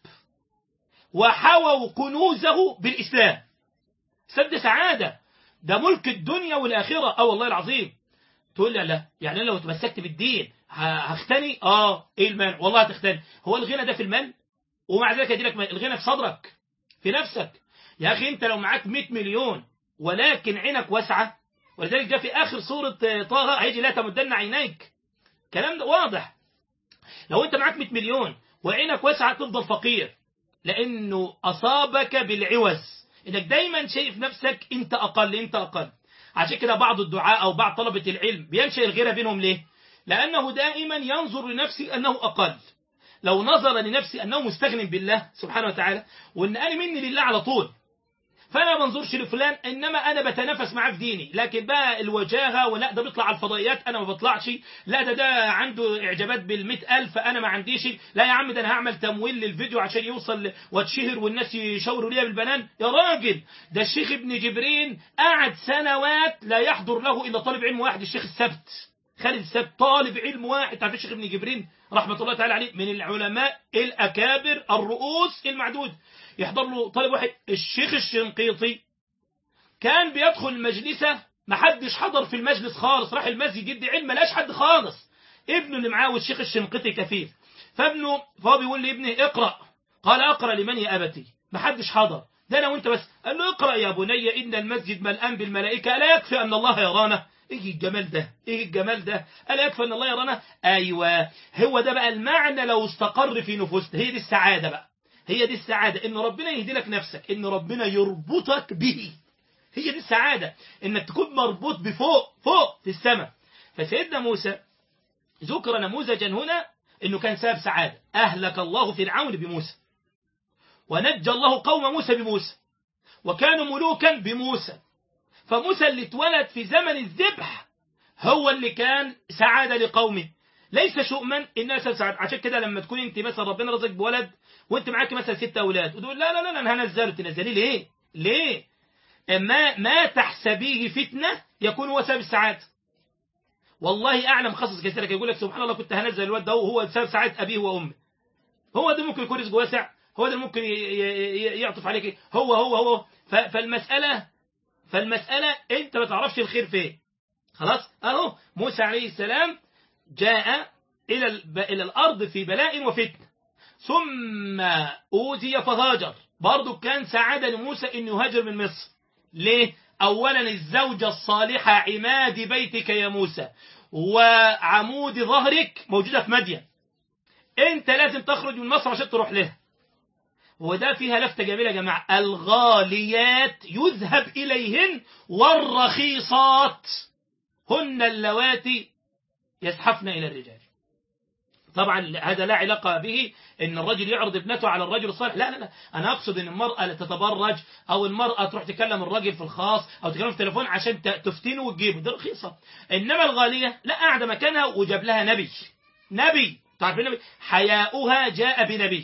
S1: وحووا كنوزه بالإسلام سد سعادة ده ملك الدنيا والآخرة اه والله العظيم تقول لي لا يعني لو تمسكت بالدين هختني اه ايه المال والله هتختني هو الغنى ده في المال ومع ذلك يجي لك الغنى في صدرك في نفسك يا اخي انت لو معاك 100 مليون ولكن عينك واسعه ولذلك جاء في اخر سوره طه هيجي لا تمدن عينيك كلام ده واضح لو انت معاك 100 مليون وعينك واسعه تفضل فقير لانه اصابك بالعوز انك دايما شايف نفسك انت اقل انت اقل عشان كده بعض الدعاء او بعض طلبه العلم بينشئ الغيره بينهم ليه لانه دائما ينظر لنفسه انه اقل لو نظر لنفسه انه مستغن بالله سبحانه وتعالى وان انا مني لله على طول فانا ما بنظرش لفلان انما انا بتنافس معاه في ديني لكن بقى الوجاهه ولا ده بيطلع على الفضائيات انا ما بطلعش لا ده ده عنده اعجابات بال ألف انا ما عنديش لا يا عم ده انا هعمل تمويل للفيديو عشان يوصل واتشهر والناس يشاوروا ليا بالبنان يا راجل ده الشيخ ابن جبرين قعد سنوات لا يحضر له الا طالب علم واحد الشيخ السبت خالد السبت طالب علم واحد تعرف الشيخ ابن جبرين رحمه الله تعالى عليه من العلماء الاكابر الرؤوس المعدود يحضر له طالب واحد الشيخ الشنقيطي كان بيدخل مجلسه ما حدش حضر في المجلس خالص راح المسجد يدي علم ملاش حد خالص ابنه اللي معاه والشيخ الشنقيطي كفيف فابنه فهو بيقول لابنه اقرا قال اقرا لمن يا ابتي ما حدش حضر ده انا وانت بس قال له اقرا يا بني ان المسجد ملآن بالملائكه الا يكفي ان الله يرانا ايه الجمال ده ايه الجمال ده الا يكفي ان الله يرانا ايوه هو ده بقى المعنى لو استقر في نفوسنا هي دي السعاده بقى هي دي السعادة إن ربنا يهدي لك نفسك إن ربنا يربطك به هي دي السعادة انك تكون مربوط بفوق فوق في السماء فسيدنا موسى ذكر نموذجا هنا انه كان سبب سعادة اهلك الله فرعون بموسى ونجى الله قوم موسى بموسى وكانوا ملوكا بموسى فموسى اللي اتولد في زمن الذبح هو اللي كان سعادة لقومه ليس شؤما الناس سعادة عشان كده لما تكون انت مثلا ربنا رزقك بولد وانت معاك مثلا ست اولاد وتقول لا لا لا انا هنزله تنزليه ليه؟ ليه؟ ما ما تحسبيه فتنه يكون هو سبب السعاده. والله اعلم خصص كثيرة يقول لك سبحان الله كنت هنزل الواد ده وهو سبب سعاده ابيه وامه. هو ده ممكن يكون رزقه واسع، هو ده ممكن يعطف عليك هو هو هو فالمساله فالمساله انت ما تعرفش الخير فين. خلاص؟ اهو موسى عليه السلام جاء الى الى الارض في بلاء وفتنه. ثم أوذي فهاجر برضو كان سعادة لموسى أن يهاجر من مصر ليه؟ أولا الزوجة الصالحة عماد بيتك يا موسى وعمود ظهرك موجودة في مدين أنت لازم تخرج من مصر عشان تروح لها وده فيها لفتة جميلة يا جماعة الغاليات يذهب إليهن والرخيصات هن اللواتي يزحفن إلى الرجال طبعا هذا لا علاقة به ان الرجل يعرض ابنته على الرجل الصالح لا لا لا انا اقصد ان المرأة لا تتبرج او المرأة تروح تكلم الرجل في الخاص او تكلم في التليفون عشان تفتنه وتجيبه دي رخيصة انما الغالية لا قاعدة مكانها وجاب لها نبي نبي تعرفين النبي حياؤها جاء بنبي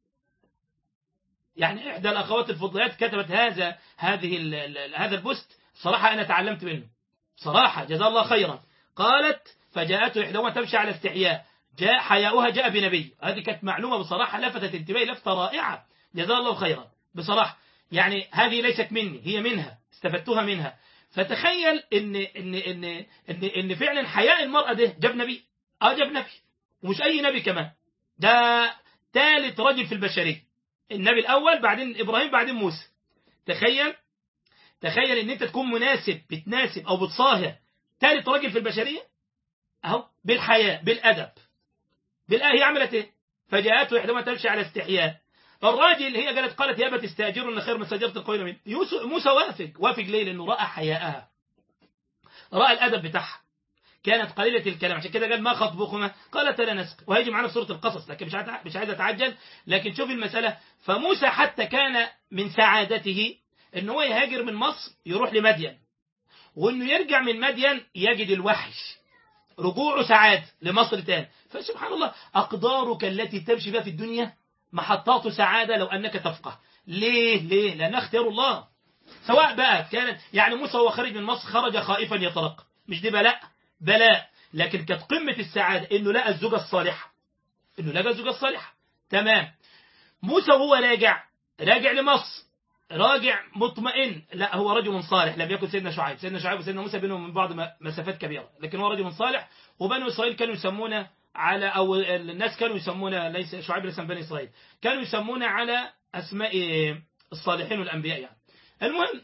S1: يعني احدى الاخوات الفضليات كتبت هذا هذه ال ال هذا البوست صراحة انا تعلمت منه صراحة جزاه الله خيرا قالت فجاءته احداهما تمشي على استحياء جاء حياؤها جاء بنبي هذه كانت معلومة بصراحة لفتت انتباهي لفتة رائعة جزاه الله خيرا بصراحة يعني هذه ليست مني هي منها استفدتها منها فتخيل ان ان ان ان, إن فعلا حياء المرأة ده جاب نبي اه جاب نبي ومش اي نبي كمان ده ثالث رجل في البشرية النبي الاول بعدين ابراهيم بعدين موسى تخيل تخيل ان انت تكون مناسب بتناسب او بتصاهر ثالث راجل في البشرية اهو بالحياء بالادب بالآية هي عملت ايه فجاءته إحداهما تمشي على استحياء الراجل هي قالت قالت يا أبت استاجر إن خير من استاجرت القوي من موسى وافق وافق ليه لأنه رأى حياءها رأى الأدب بتاعها كانت قليلة الكلام عشان كده قال ما خطبكما قالت لا نسق وهيجي معنا في سورة القصص لكن مش مش عايز أتعجل لكن شوف المسألة فموسى حتى كان من سعادته إن هو يهاجر من مصر يروح لمدين وإنه يرجع من مدين يجد الوحش رجوعه سعادة لمصر تاني فسبحان الله أقدارك التي تمشي بها في الدنيا محطات سعادة لو أنك تفقه ليه ليه لأن اختيار الله سواء بقى كانت يعني موسى وهو خارج من مصر خرج خائفا يترقب مش دي بلاء بلاء لكن كانت قمة السعادة إنه لقى الزوجة الصالحة إنه لقى الزوجة الصالحة تمام موسى وهو راجع راجع لمصر راجع مطمئن لا هو رجل صالح لم يكن سيدنا شعيب سيدنا شعيب وسيدنا موسى بينهم من بعض مسافات كبيرة لكن هو رجل صالح وبنو إسرائيل كانوا يسمونه على أو الناس كانوا يسمونه ليس شعيب ليس بني إسرائيل كانوا يسمونه على أسماء الصالحين والأنبياء يعني المهم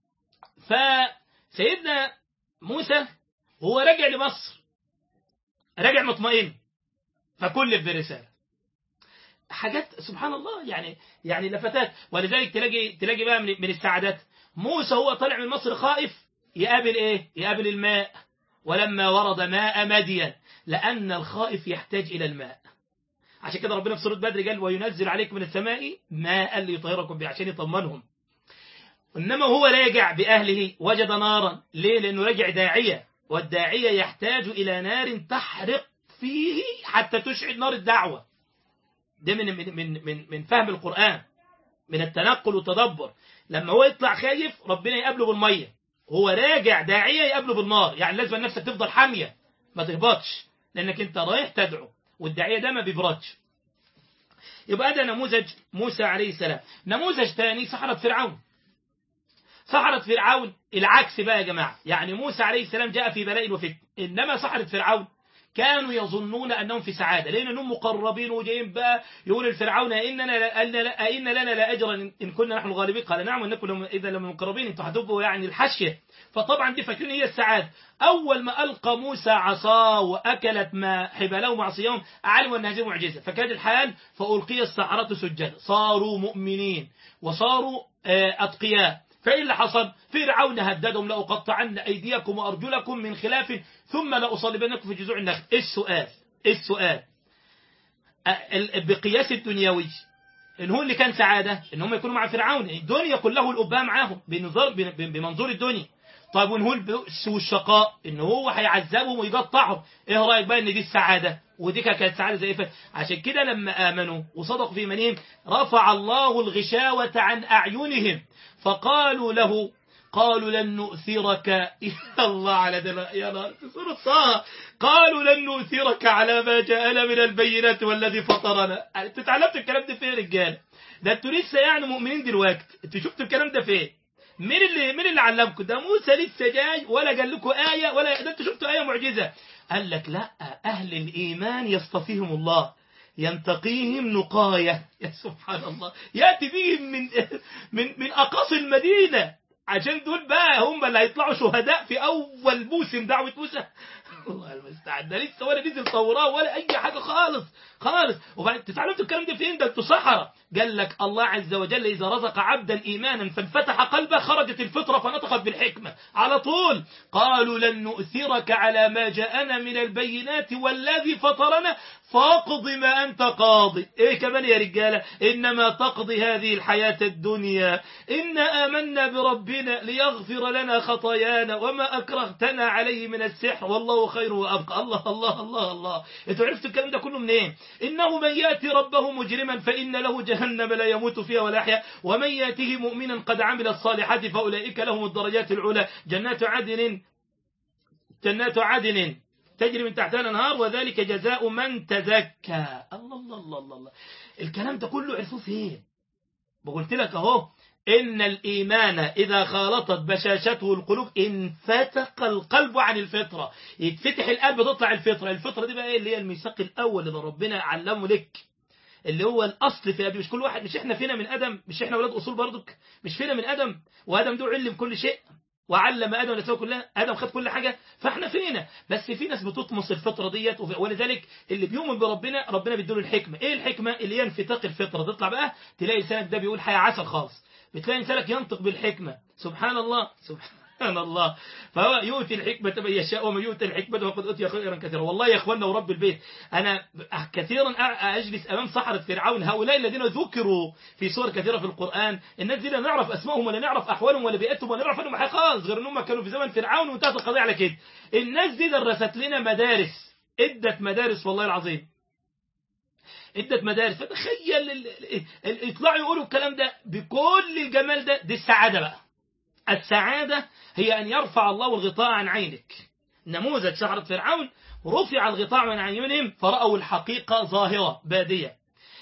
S1: فسيدنا موسى هو رجع لمصر رجع مطمئن فكلف برسالة حاجات سبحان الله يعني يعني لفتات ولذلك تلاقي تلاقي بقى من السعادات موسى هو طالع من مصر خائف يقابل ايه يقابل الماء ولما ورد ماء مدين لأن الخائف يحتاج إلى الماء عشان كده ربنا في سورة بدر قال وينزل عليكم من السماء ماء ليطهركم به عشان يطمنهم إنما هو راجع بأهله وجد نارا ليه لأنه راجع داعية والداعية يحتاج إلى نار تحرق فيه حتى تشعل نار الدعوة ده من من من من, من فهم القرآن من التنقل والتدبر لما هو يطلع خايف ربنا يقابله بالمية هو راجع داعية يقابله بالنار يعني لازم نفسك تفضل حامية ما تهبطش لأنك أنت رايح تدعو والداعية ده ما بيبردش يبقى ده نموذج موسى عليه السلام نموذج ثاني سحرة فرعون سحرة فرعون العكس بقى يا جماعة يعني موسى عليه السلام جاء في بلاء وفتن إنما سحرة فرعون كانوا يظنون أنهم في سعادة لأنهم مقربين وجايين بقى يقول الفرعون إننا أئن لنا لا أجرا إن كنا نحن الغالبين قال نعم إنكم إذا لم مقربين أنتم هتبقوا يعني الحشية فطبعا دي فاكرين هي السعادة أول ما ألقى موسى عصاه وأكلت ما حبالهم وعصيهم علموا أن هذه معجزة فكان الحال فألقي السحرة سجدا صاروا مؤمنين وصاروا أتقياء فإيه اللي حصل فرعون هددهم لأقطعن أيديكم وأرجلكم من خلاف ثم لأصلبنكم في جذوع النخل إيه السؤال إيه السؤال بقياس الدنيوي ان هو اللي كان سعادة ان هم يكونوا مع فرعون الدنيا كلها الأباء معاهم بنظر بمنظور الدنيا طيب وان هو البؤس والشقاء ان هو هيعذبهم ويقطعهم ايه رايك بقى ان دي السعاده ودي كانت سعاده زي فا عشان كده لما امنوا وصدقوا في ايمانهم رفع الله الغشاوه عن اعينهم فقالوا له قالوا لن نؤثرك يا الله على دل... يا الله سورة طه قالوا لن نؤثرك على ما جاءنا من البينات والذي فطرنا انتوا اتعلمتوا الكلام ده فين يا رجاله ده انتوا لسه يعني مؤمنين دلوقتي انتوا شفتوا الكلام ده فين مين اللي مين اللي علمكم ده موسى لسه جاي ولا قال لكم آية ولا ده انتوا شفتوا آية معجزة قال لك لا أهل الإيمان يصطفيهم الله ينتقيهم نقاية يا سبحان الله يأتي بهم من من من أقاصي المدينة عشان دول بقى هم اللي هيطلعوا شهداء في أول موسم دعوة موسى الله المستعان ده لسه ولا نزل توراة ولا أي حاجة خالص خالص وبعدين تتعلمتوا الكلام ده فين ده انتوا صحراء قال لك الله عز وجل إذا رزق عبدا إيمانا فانفتح قلبه خرجت الفطرة فنطقت بالحكمة على طول قالوا لن نؤثرك على ما جاءنا من البينات والذي فطرنا فاقض ما أنت قاضي إيه كمان يا رجالة إنما تقضي هذه الحياة الدنيا إنا آمنا بربنا ليغفر لنا خطايانا وما أكرهتنا عليه من السحر والله خير وأبقى الله الله الله الله انتوا عرفتوا الكلام ده كله منين إنه من يأتي ربه مجرما فإن له جهنم لا يموت فيها ولا يحيا ومن يأته مؤمنا قد عمل الصالحات فأولئك لهم الدرجات العلى جنات عدن جنات عدن تجري من تحتها الانهار وذلك جزاء من تزكى الله الله الله الله, الله. الكلام ده كله عرفوه فين بقولت لك اهو ان الايمان اذا خالطت بشاشته القلوب انفتق القلب عن الفطره يتفتح القلب تطلع الفطره الفطره دي بقى ايه اللي هي الميثاق الاول اللي ربنا علمه لك اللي هو الاصل في ابي مش كل واحد مش احنا فينا من ادم مش احنا ولاد اصول برضك مش فينا من ادم وادم ده علم كل شيء وعلم ادم الاسماء كلها ادم خد كل حاجه فاحنا فينا بس في ناس بتطمس الفطره ديت ولذلك اللي بيؤمن بربنا ربنا بيديله الحكمه ايه الحكمه اللي هي انفتاق الفطره تطلع بقى تلاقي لسانك ده بيقول حياه عسل خالص بتلاقي لسانك ينطق بالحكمه سبحان الله سبحان الله فهو يؤتي الحكمة من يشاء ومن يؤتي الحكمة فقد أوتي خيرا كثيرا والله يا أخواننا ورب البيت أنا كثيرا أجلس أمام صحراء فرعون هؤلاء الذين ذكروا في سور كثيرة في القرآن الناس دي لا نعرف أسمائهم ولا نعرف أحوالهم ولا بيئتهم ولا نعرف أنهم خالص غير أنهم كانوا في زمن فرعون وانتهت القضية على كده الناس دي درست لنا مدارس ادت مدارس والله العظيم ادت مدارس فتخيل يطلعوا يقولوا الكلام ده بكل الجمال ده دي السعادة بقى السعادة هي أن يرفع الله الغطاء عن عينك نموذج سحرة فرعون رفع الغطاء عن عيونهم فرأوا الحقيقة ظاهرة بادية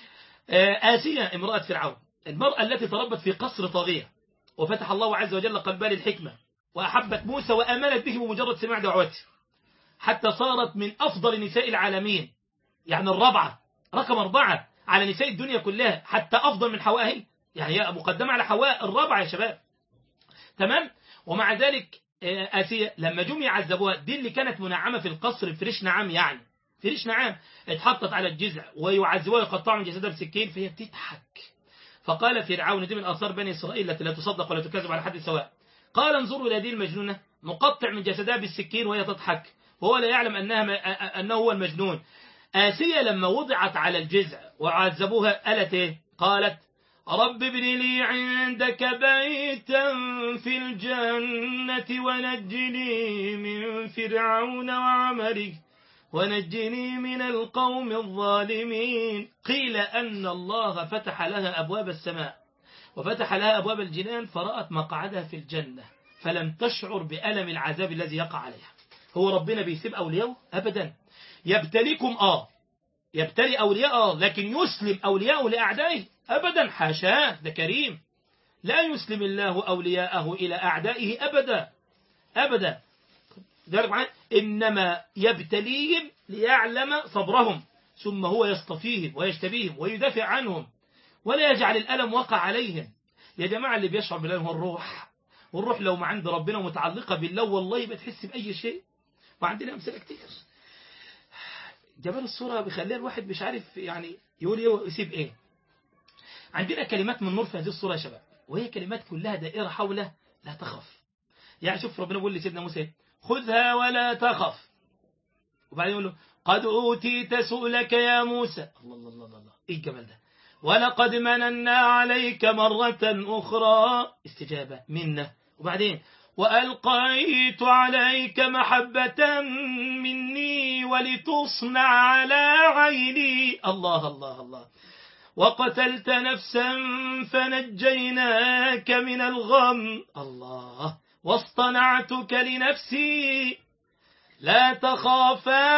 S1: آسية امرأة فرعون المرأة التي تربت في قصر طاغية وفتح الله عز وجل قلبها للحكمة وأحبت موسى وأمنت به بمجرد سماع دعوته حتى صارت من أفضل نساء العالمين يعني الرابعة رقم أربعة على نساء الدنيا كلها حتى أفضل من حواء هي يعني هي مقدمة على حواء الرابعة يا شباب تمام ومع ذلك آسيا لما جم يعذبوها دي اللي كانت منعمة في القصر فريش نعام يعني فريش نعام اتحطت على الجذع ويعذبوها يقطعوا من جسدها بسكين فهي بتضحك فقال فرعون دي من آثار بني إسرائيل التي لا تصدق ولا تكذب على حد سواء قال انظروا إلى هذه المجنونة نقطع من جسدها بالسكين وهي تضحك وهو لا يعلم أنها أنه هو المجنون آسيا لما وضعت على الجذع وعذبوها قالت إيه قالت رب ابن لي عندك بيتا في الجنة ونجني من فرعون وعمله ونجني من القوم الظالمين قيل أن الله فتح لها أبواب السماء وفتح لها أبواب الجنان فرأت مقعدها في الجنة فلم تشعر بألم العذاب الذي يقع عليها هو ربنا بيسيب أولياءه أبدا يبتليكم آه يبتلي أولياء آه لكن يسلم أولياءه لأعدائه أبدا حاشاه ده كريم لا يسلم الله أولياءه إلى أعدائه أبدا أبدا إنما يبتليهم ليعلم صبرهم ثم هو يصطفيهم ويجتبيهم ويدافع عنهم ولا يجعل الألم وقع عليهم يا جماعة اللي بيشعر بالله هو الروح والروح لو ما عند ربنا متعلقة بالله والله ما تحس بأي شيء وعندنا أمثلة كتير جمال الصورة بيخليها الواحد مش عارف يعني يقول ايه ويسيب ايه عندنا كلمات من نور في هذه الصورة يا شباب وهي كلمات كلها دائرة حول لا تخف يعني شوف ربنا بيقول لسيدنا موسى خذها ولا تخف وبعدين يقول له قد أوتيت سؤلك يا موسى الله الله الله الله إيه الجمال ده ولقد مننا عليك مرة أخرى استجابة منا وبعدين وألقيت عليك محبة مني ولتصنع على عيني الله الله الله وقتلت نفسا فنجيناك من الغم الله واصطنعتك لنفسي لا تخافا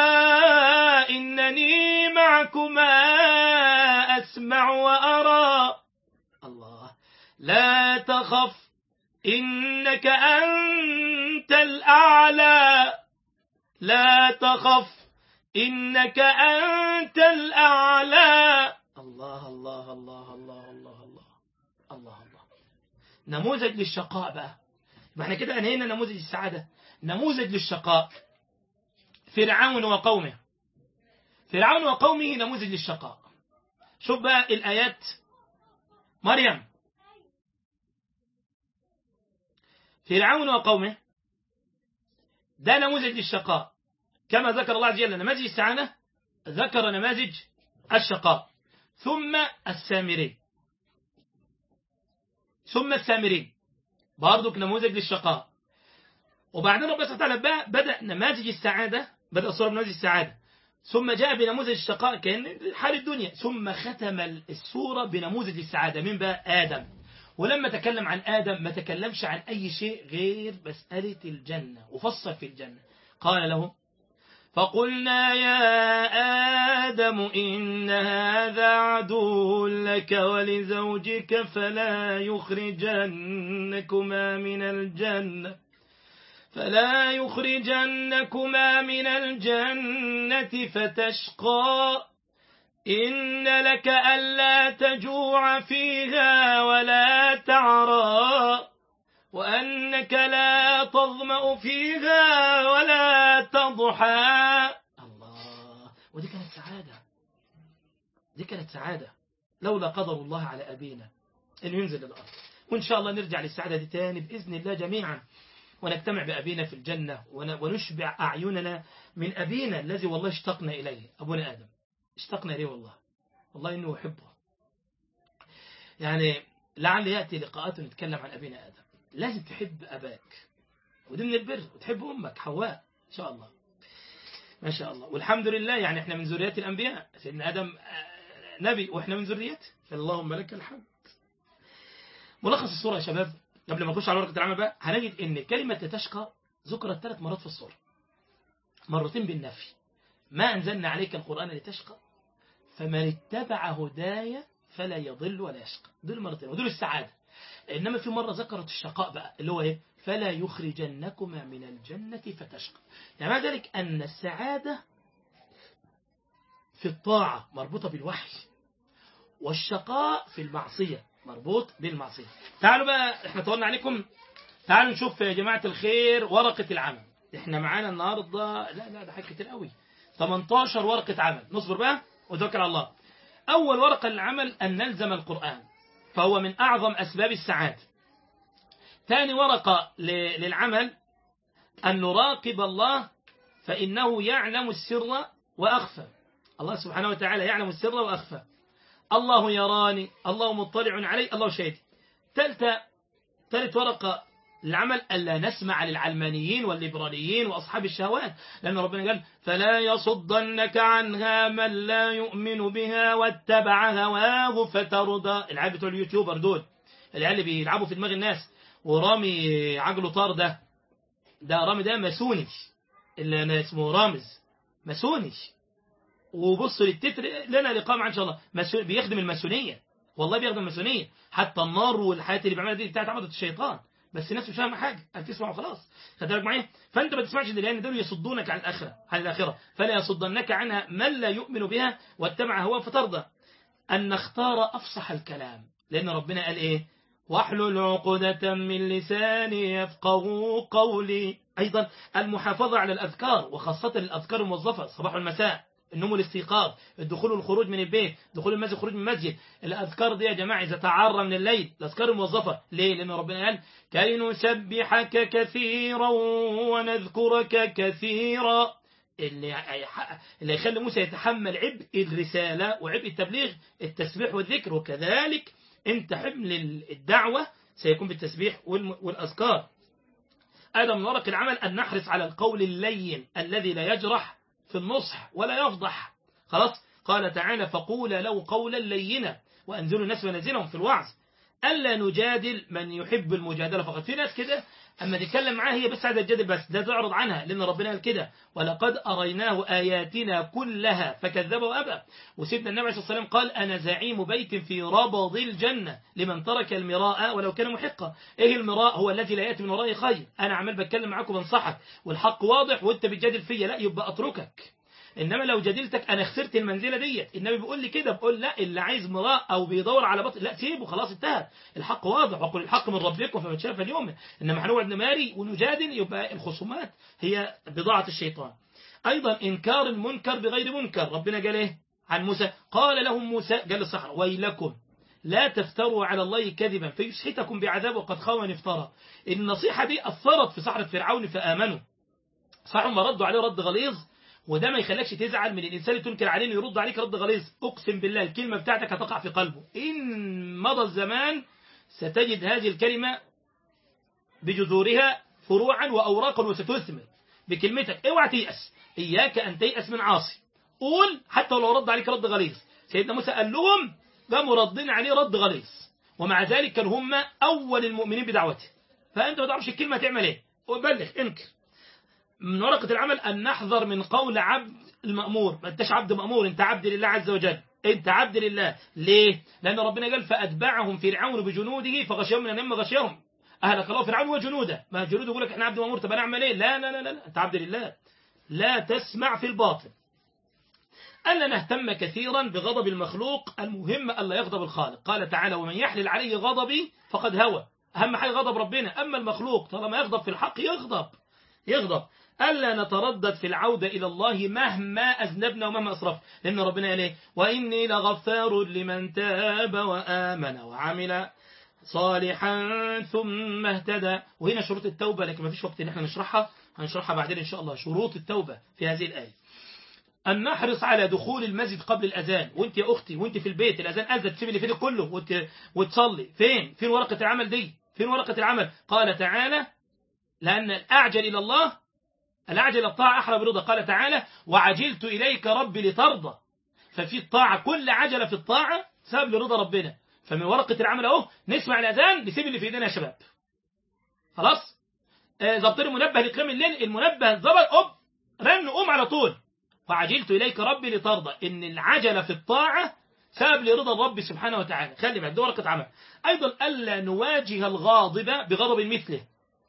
S1: إنني معكما أسمع وأرى الله لا تخف إنك أنت الأعلى لا تخف إنك أنت الأعلى الله الله الله الله الله الله الله الله نموذج للشقاء بقى ما احنا كده انهينا نموذج السعادة نموذج للشقاء فرعون وقومه فرعون وقومه نموذج للشقاء شوف بقى الآيات مريم فرعون وقومه ده نموذج للشقاء كما ذكر الله عز وجل نماذج السعادة ذكر نماذج الشقاء ثم السامري ثم السامري برضك نموذج للشقاء وبعدين ربنا سبحانه وتعالى بدأ نماذج السعادة بدأ الصورة بنماذج السعادة ثم جاء بنموذج الشقاء كأن حال الدنيا ثم ختم السورة بنموذج السعادة من بقى آدم ولما تكلم عن آدم ما تكلمش عن أي شيء غير مسألة الجنة وفصل في الجنة قال له فقلنا يا آدم إن هذا عدو لك ولزوجك فلا يخرجنكما من الجنة فلا يخرجنكما من الجنة فتشقى إن لك ألا تجوع فيها ولا تعرى وأنك لا تظمأ فيها ولا تضحى الله ودي كانت سعادة دي كانت سعادة لولا قدر الله على أبينا أن ينزل الأرض وإن شاء الله نرجع للسعادة دي تاني بإذن الله جميعا ونجتمع بأبينا في الجنة ونشبع أعيننا من أبينا الذي والله اشتقنا إليه أبونا آدم اشتقنا إليه والله والله إنه أحبه يعني لعل يأتي لقاءات نتكلم عن أبينا آدم لازم تحب أباك ودي من البر وتحب أمك حواء إن شاء الله ما شاء الله والحمد لله يعني احنا من ذريات الأنبياء سيدنا آدم نبي وإحنا من ذريته فاللهم لك الحمد ملخص الصورة يا شباب قبل ما نخش على ورقة العمل بقى هنجد ان كلمة تشقى ذكرت ثلاث مرات في الصورة مرتين بالنفي ما أنزلنا عليك القرآن لتشقى فمن اتبع هدايا فلا يضل ولا يشقى دول مرتين ودول السعادة إنما في مرة ذكرت الشقاء بقى اللي هو إيه فلا يخرجنكما من الجنة فتشقى يعني مع ذلك أن السعادة في الطاعة مربوطة بالوحي والشقاء في المعصية مربوط بالمعصية تعالوا بقى احنا طولنا عليكم تعالوا نشوف يا جماعة الخير ورقة العمل احنا معانا النهاردة لا لا ده حاجة كتير قوي 18 ورقة عمل نصبر بقى وتوكل على الله أول ورقة للعمل أن نلزم القرآن فهو من أعظم أسباب السعادة ثاني ورقة للعمل أن نراقب الله فإنه يعلم السر وأخفى الله سبحانه وتعالى يعلم السر وأخفى الله يراني الله مطلع علي الله شهيد ثالثة ثالث ورقة العمل ألا نسمع للعلمانيين والليبراليين وأصحاب الشهوات لأن ربنا قال فلا يصدنك عنها من لا يؤمن بها واتبع هواه فترضى العيال بتوع اليوتيوبر دول العيال اللي بيلعبوا في دماغ الناس ورامي عجله طار ده ده رامي ده ماسوني اللي أنا اسمه رامز ماسوني وبصوا للتتر لنا لقاء معاه ان شاء الله مسو... بيخدم الماسونيه والله بيخدم الماسونيه حتى النار والحياه اللي بيعملها دي بتاعت عبده الشيطان بس الناس مش فاهمه حاجه انت تسمع وخلاص خد بالك معايا فانت ما تسمعش دي لان دول يصدونك عن الاخره عن الاخره فلا يصدنك عنها من لا يؤمن بها واتبع هواه فترضى ان نختار افصح الكلام لان ربنا قال ايه واحلل عقدة من لساني يفقه قولي أيضا المحافظة على الأذكار وخاصة الأذكار الموظفة صباح والمساء النوم والاستيقاظ الدخول والخروج من البيت دخول المسجد والخروج من المسجد الأذكار دي يا جماعة إذا تعرى من الليل الأذكار الموظفة ليه لأن ربنا قال كي نسبحك كثيرا ونذكرك كثيرا اللي اللي يخلي موسى يتحمل عبء الرسالة وعبء التبليغ التسبيح والذكر وكذلك انت حمل الدعوة سيكون بالتسبيح والأذكار أيضا من ورق العمل أن نحرص على القول اللين الذي لا يجرح في النصح ولا يفضح خلاص قال تعالى فقول له قولا لينا وأنزلوا الناس ونزلهم في الوعظ ألا نجادل من يحب المجادلة فقط في ناس كده أما تتكلم معاه هي بس عايزة تجادل بس ده تعرض عنها لأن ربنا قال كده ولقد أريناه آياتنا كلها فكذب وأبى وسيدنا النبي عليه الصلاة والسلام قال أنا زعيم بيت في ربض الجنة لمن ترك المراء ولو كان محقا إيه المراء هو الذي لا يأتي من ورائه خير أنا عمال بتكلم معاك وبنصحك والحق واضح وأنت بتجادل فيا لا يبقى أتركك انما لو جادلتك انا خسرت المنزله ديت النبي بيقول لي كده بقول لا اللي عايز مراء او بيدور على بطل لا سيبه خلاص انتهى الحق واضح وقل الحق من ربكم فمن شاف اليوم انما هنقعد نماري ونجادل يبقى الخصومات هي بضاعه الشيطان ايضا انكار المنكر بغير منكر ربنا قال ايه عن موسى قال لهم موسى قال للصحراء ويلكم لا تفتروا على الله كذبا فيسحتكم بعذاب وقد خاوى من افترى النصيحه دي اثرت في صحراء فرعون فامنوا صح ما ردوا عليه رد غليظ وده ما يخليكش تزعل من الإنسان اللي تنكر عليه يرد عليك رد غليظ أقسم بالله الكلمة بتاعتك هتقع في قلبه إن مضى الزمان ستجد هذه الكلمة بجذورها فروعا وأوراقا وستثمر بكلمتك اوعى تيأس إياك أن تيأس من عاصي قول حتى لو رد عليك رد غليظ سيدنا موسى قال لهم قاموا ردين عليه رد غليظ ومع ذلك كانوا هم أول المؤمنين بدعوته فأنت ما تعرفش الكلمة تعمل إيه وبلغ انكر من ورقة العمل أن نحذر من قول عبد المأمور ما انتش عبد مأمور انت عبد لله عز وجل انت عبد لله ليه لأن ربنا قال فأتبعهم فرعون بجنوده فغشيهم من النم غشيهم أهلك الله فرعون وجنوده ما جنوده يقول لك احنا عبد مأمور طب انا اعمل ايه لا لا لا لا انت عبد لله لا تسمع في الباطل ألا نهتم كثيرا بغضب المخلوق المهم ألا يغضب الخالق قال تعالى ومن يحلل عليه غضبي فقد هوى أهم حاجة غضب ربنا أما المخلوق طالما يغضب في الحق يغضب يغضب ألا نتردد في العودة إلى الله مهما أذنبنا ومهما أسرف لأن ربنا قال وإني لغفار لمن تاب وآمن وعمل صالحا ثم اهتدى وهنا شروط التوبة لكن ما فيش وقت ان احنا نشرحها هنشرحها بعدين إن شاء الله شروط التوبة في هذه الآية أن نحرص على دخول المسجد قبل الأذان وانت يا أختي وانت في البيت الأذان أذن تسيب اللي في ايدك كله وت... وتصلي فين فين ورقة العمل دي فين ورقة العمل قال تعالى لأن الأعجل إلى الله الأعجل الطاعة أحرى برضا قال تعالى وعجلت إليك ربي لترضى ففي الطاعة كل عجلة في الطاعة سبب لرضا ربنا فمن ورقة العمل أهو نسمع الأذان نسيب اللي في إيدينا يا شباب خلاص ظبط لي منبه لقيام الليل المنبه ظبط أوب رن قوم على طول وعجلت إليك ربي لترضى إن العجلة في الطاعة سبب لرضا الرب سبحانه وتعالى خلي بالك دي ورقة عمل أيضا ألا نواجه الغاضب بغضب مثله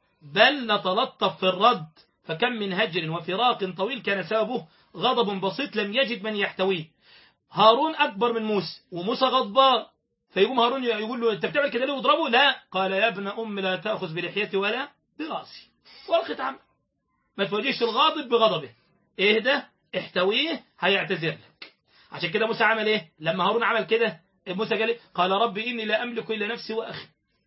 S1: بل نتلطف في الرد فكم من هجر وفراق طويل كان سببه غضب بسيط لم يجد من يحتويه هارون أكبر من موسى وموسى غضبان فيقوم هارون يقول له أنت بتعمل كده ليه واضربه لا قال يا ابن أم لا تأخذ بلحيتي ولا براسي ورقة عمل ما تواجهش الغاضب بغضبه اهدى احتويه هيعتذر لك عشان كده موسى عمل ايه لما هارون عمل كده موسى قال إيه؟ قال ربي إني لا أملك إلا نفسي وأخي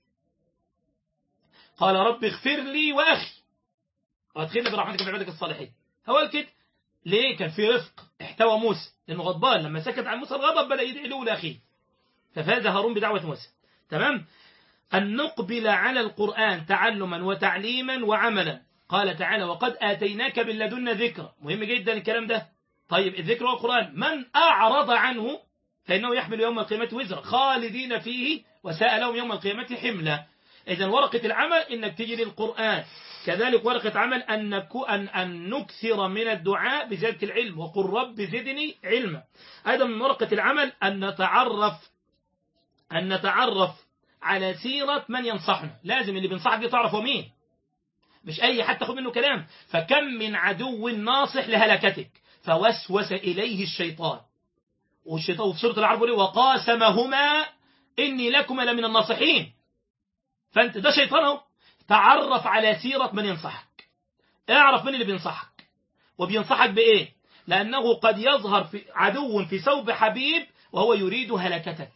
S1: قال رب اغفر لي وأخي وادخلنا برحمتك في عبادك الصالحين هو كده ليه كان في رفق احتوى موسى لانه غضبان لما سكت عن موسى الغضب بدا يدعي له لاخيه ففاز هارون بدعوه موسى تمام ان نقبل على القران تعلما وتعليما وعملا قال تعالى وقد اتيناك من لدنا ذكرى مهم جدا الكلام ده طيب الذكر هو القران من اعرض عنه فانه يحمل يوم القيامه وزرا خالدين فيه وساء لهم يوم القيامه حملا اذا ورقه العمل انك تجي للقران كذلك ورقة عمل أن, نكو أن, أن نكثر من الدعاء بزيادة العلم وقل رب زدني علما أيضا من ورقة العمل أن نتعرف أن نتعرف على سيرة من ينصحنا لازم اللي بينصحك دي تعرف هو مين مش أي حد تاخد منه كلام فكم من عدو ناصح لهلكتك فوسوس إليه الشيطان والشيطان في سورة العرب وقاسمهما إني لكما لمن الناصحين فأنت ده شيطان اهو تعرف على سيرة من ينصحك اعرف من اللي بينصحك وبينصحك بإيه لأنه قد يظهر في عدو في ثوب حبيب وهو يريد هلكتك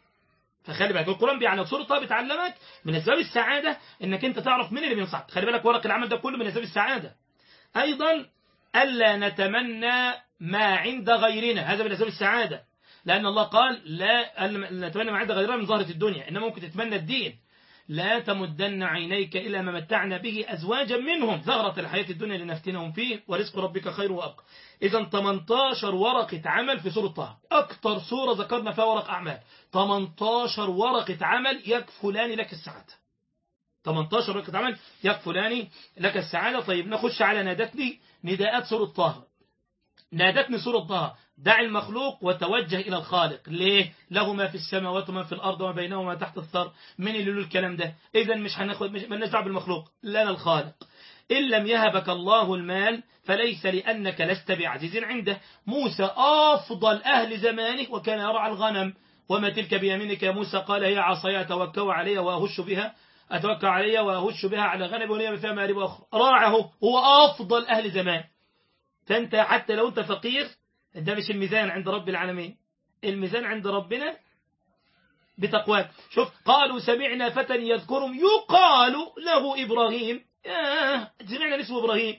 S1: فخلي بالك القرآن يعني سورة طه بتعلمك من أسباب السعادة إنك أنت تعرف مين اللي بينصحك خلي بالك ورق العمل ده كله من أسباب السعادة أيضا ألا نتمنى ما عند غيرنا هذا من أسباب السعادة لأن الله قال لا ألا نتمنى ما عند غيرنا من ظاهرة الدنيا إنما ممكن تتمنى الدين لا تمدن عينيك إلى ما متعنا به أزواجا منهم زغرة الحياة الدنيا لنفتنهم فيه ورزق ربك خير وأبقى إذا 18 ورقة عمل في سورة طه أكثر سورة ذكرنا فيها ورق أعمال 18 ورقة عمل يكفلان لك السعادة 18 ورقة عمل يكفلان لك السعادة طيب نخش على نادتني نداءات سورة طه نادتني سورة طه دع المخلوق وتوجه إلى الخالق ليه؟ له ما في السماوات وما في الأرض وما بينهما تحت الثر من اللي له الكلام ده إذا مش هناخد مش مالناش دعوه بالمخلوق لنا الخالق إن لم يهبك الله المال فليس لأنك لست بعزيز عنده موسى أفضل أهل زمانه وكان يرعى الغنم وما تلك بيمينك يا موسى قال هي عصاي أتوكأ عليها وأهش بها أتوكأ عليها وأهش بها على غنم ولي فيها مآرب أخرى راعه هو أفضل أهل زمان فأنت حتى لو أنت فقير ده مش الميزان عند رب العالمين الميزان عند ربنا بتقواك شوف قالوا سمعنا فتى يذكرهم يقال له إبراهيم آه سمعنا اسمه إبراهيم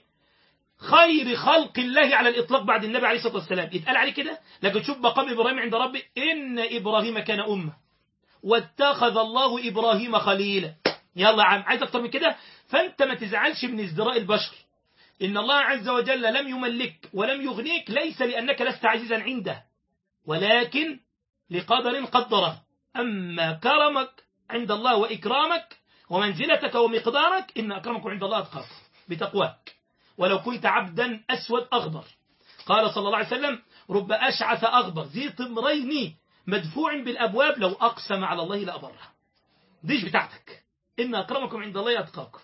S1: خير خلق الله على الإطلاق بعد النبي عليه الصلاة والسلام يتقال عليه كده لكن شوف مقام إبراهيم عند ربي إن إبراهيم كان أمة واتخذ الله إبراهيم خليلا يلا يا عم عايز أكتر من كده فأنت ما تزعلش من ازدراء البشر إن الله عز وجل لم يملك ولم يغنيك ليس لأنك لست عزيزا عنده ولكن لقدر قدره أما كرمك عند الله وإكرامك ومنزلتك ومقدارك إن أكرمكم عند الله أتقاكم بتقواك ولو كنت عبدا أسود أغبر قال صلى الله عليه وسلم رب أشعث أغبر ذي طمرين مدفوع بالأبواب لو أقسم على الله لأبره ديش بتاعتك إن أكرمكم عند الله أتقاكم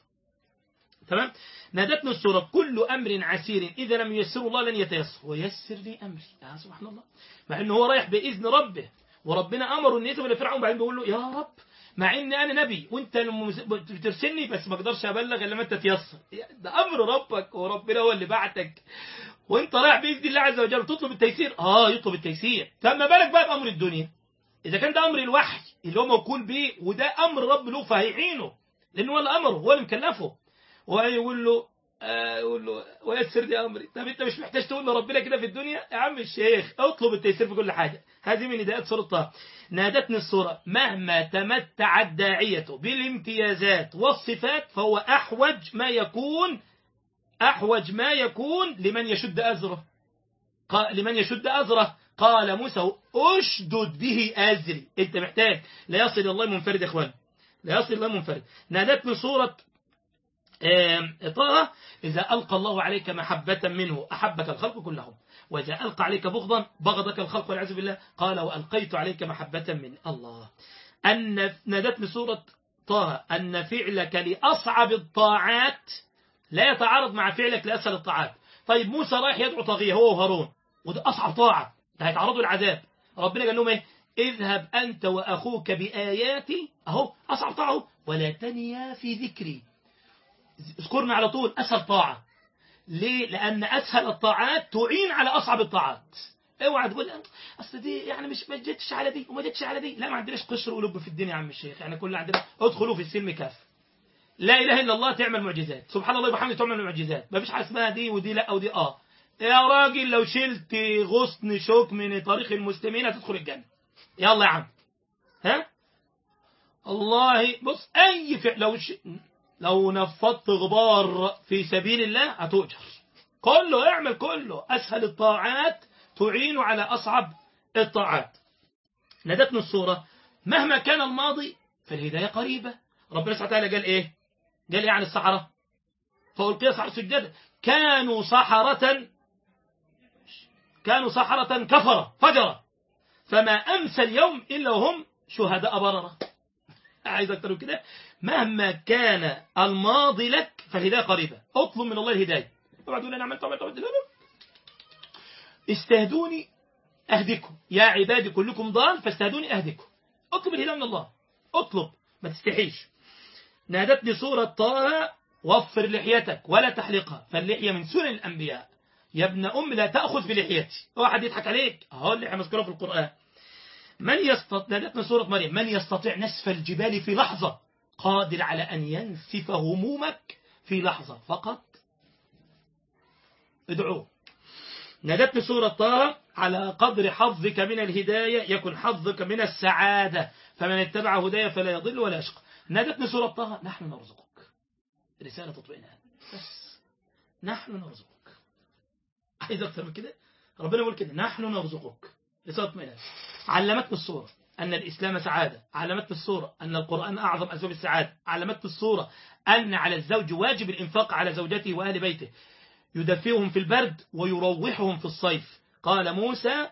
S1: تمام نادتنا السورة كل أمر عسير إذا لم ييسر الله لن يتيسر ويسر لي أمري يا سبحان الله مع أنه هو رايح بإذن ربه وربنا أمره أن يذهب إلى فرعون بعدين بيقول له يا رب مع ان انا نبي وانت بترسلني بس ما اقدرش ابلغ الا لما انت تيسر ده امر ربك وربنا هو اللي بعتك وانت رايح باذن الله عز وجل تطلب التيسير اه يطلب التيسير فما بالك بقى بامر الدنيا اذا كان ده امر الوحي اللي هو موكول به وده امر رب له فهيعينه لانه هو اللي امره هو اللي مكلفه ويقول له آه يقول له ويسر لي امري طب انت مش محتاج تقول لربنا كده في الدنيا يا عم الشيخ اطلب التيسير في كل حاجه هذه من نداءات سوره طه نادتني السوره مهما تمتع الداعيه بالامتيازات والصفات فهو احوج ما يكون احوج ما يكون لمن يشد ازره لمن يشد ازره قال موسى اشدد به ازري انت محتاج لا يصل الله منفرد يا اخوان لا يصل الله منفرد نادتني سوره طه إذا ألقى الله عليك محبة منه أحبك الخلق كلهم وإذا ألقى عليك بغضا بغضك الخلق والعياذ بالله قال وألقيت عليك محبة من الله أن نادتني سورة طه أن فعلك لأصعب الطاعات لا يتعارض مع فعلك لأسهل الطاعات طيب موسى رايح يدعو طاغية هو وهارون وده أصعب طاعة ده هيتعرضوا العذاب ربنا قال لهم إيه اذهب أنت وأخوك بآياتي أهو أصعب طاعة ولا تنيا في ذكري اذكرنا على طول أسهل طاعة ليه؟ لأن أسهل الطاعات تعين على أصعب الطاعات اوعى تقول اصل دي يعني مش ما جتش على دي وما جتش على دي لا ما عندناش قشر ولب في الدنيا يا عم الشيخ يعني كل عندنا ادخلوا في السلم كاف لا اله الا الله تعمل معجزات سبحان الله وبحمده تعمل معجزات ما فيش حاجه اسمها دي ودي لا ودي اه يا راجل لو شلت غصن شوك من طريق المسلمين هتدخل الجنه يلا يا عم ها الله بص اي فعل لو ش... لو نفضت غبار في سبيل الله هتؤجر كله اعمل كله أسهل الطاعات تعين على أصعب الطاعات نادتنا الصورة مهما كان الماضي فالهداية قريبة ربنا سبحانه وتعالى قال إيه قال إيه عن السحرة فألقي سحرة سجدا كانوا سحرة كانوا سحرة كفرة فجرة فما أمسى اليوم إلا وهم شهداء بررة عايز أكتر من كده مهما كان الماضي لك فالهداية قريبة اطلب من الله الهداية اوعى تقول انا عملت عملت عملت لا لا استهدوني اهدكم يا عبادي كلكم ضال فاستهدوني اهدكم اطلب الهداية من الله اطلب ما تستحيش نادتني سورة طه وفر لحيتك ولا تحلقها فاللحية من سنن الأنبياء يا ابن أم لا تأخذ بلحيتي واحد يضحك عليك أهو اللحية مذكورة في القرآن من يستطيع نادتنا سورة مريم من يستطيع نسف الجبال في لحظة قادر على أن ينسف همومك في لحظة فقط ادعوه نادتني سورة طه على قدر حظك من الهداية يكن حظك من السعادة فمن اتبع هدايا فلا يضل ولا يشقى نادتني سورة طه نحن نرزقك رسالة اطمئنان بس نحن نرزقك عايز أكثر من كده ربنا يقول كده نحن نرزقك رسالة اطمئنان علمتني الصورة أن الإسلام سعادة علمتني الصورة أن القرآن أعظم أسباب السعادة علمتني الصورة أن على الزوج واجب الإنفاق على زوجته وأهل بيته يدفئهم في البرد ويروحهم في الصيف قال موسى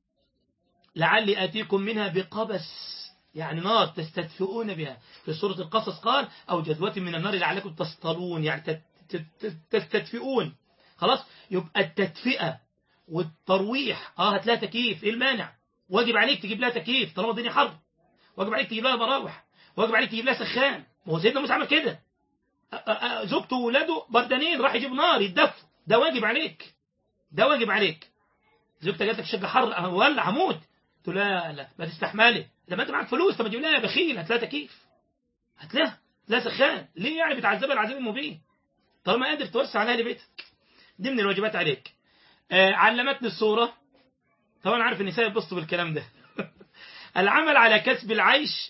S1: لعلي آتيكم منها بقبس يعني نار تستدفئون بها في سورة القصص قال أو جذوة من النار لعلكم تصطلون يعني تستدفئون خلاص يبقى التدفئة والترويح اه هتلاقي تكييف ايه المانع واجب عليك تجيب لها تكييف طالما الدنيا حر واجب عليك تجيب لها مراوح واجب عليك تجيب لها سخان ما هو سيدنا موسى عمل كده زوجته وولاده بردانين راح يجيب نار يتدفوا ده واجب عليك ده واجب عليك زوجتك جات لك شقه حر ولع هموت قلت لا لا ما تستحملي لما انت معاك فلوس طب ما تجيب لها بخيل هات لها تكييف هات لها لا سخان ليه يعني بتعذبها العذاب المبين طالما قادر توسع عليها لبيتك دي من الواجبات عليك آه علمتني الصورة طبعا عارف النساء يبسطوا بالكلام ده العمل على كسب العيش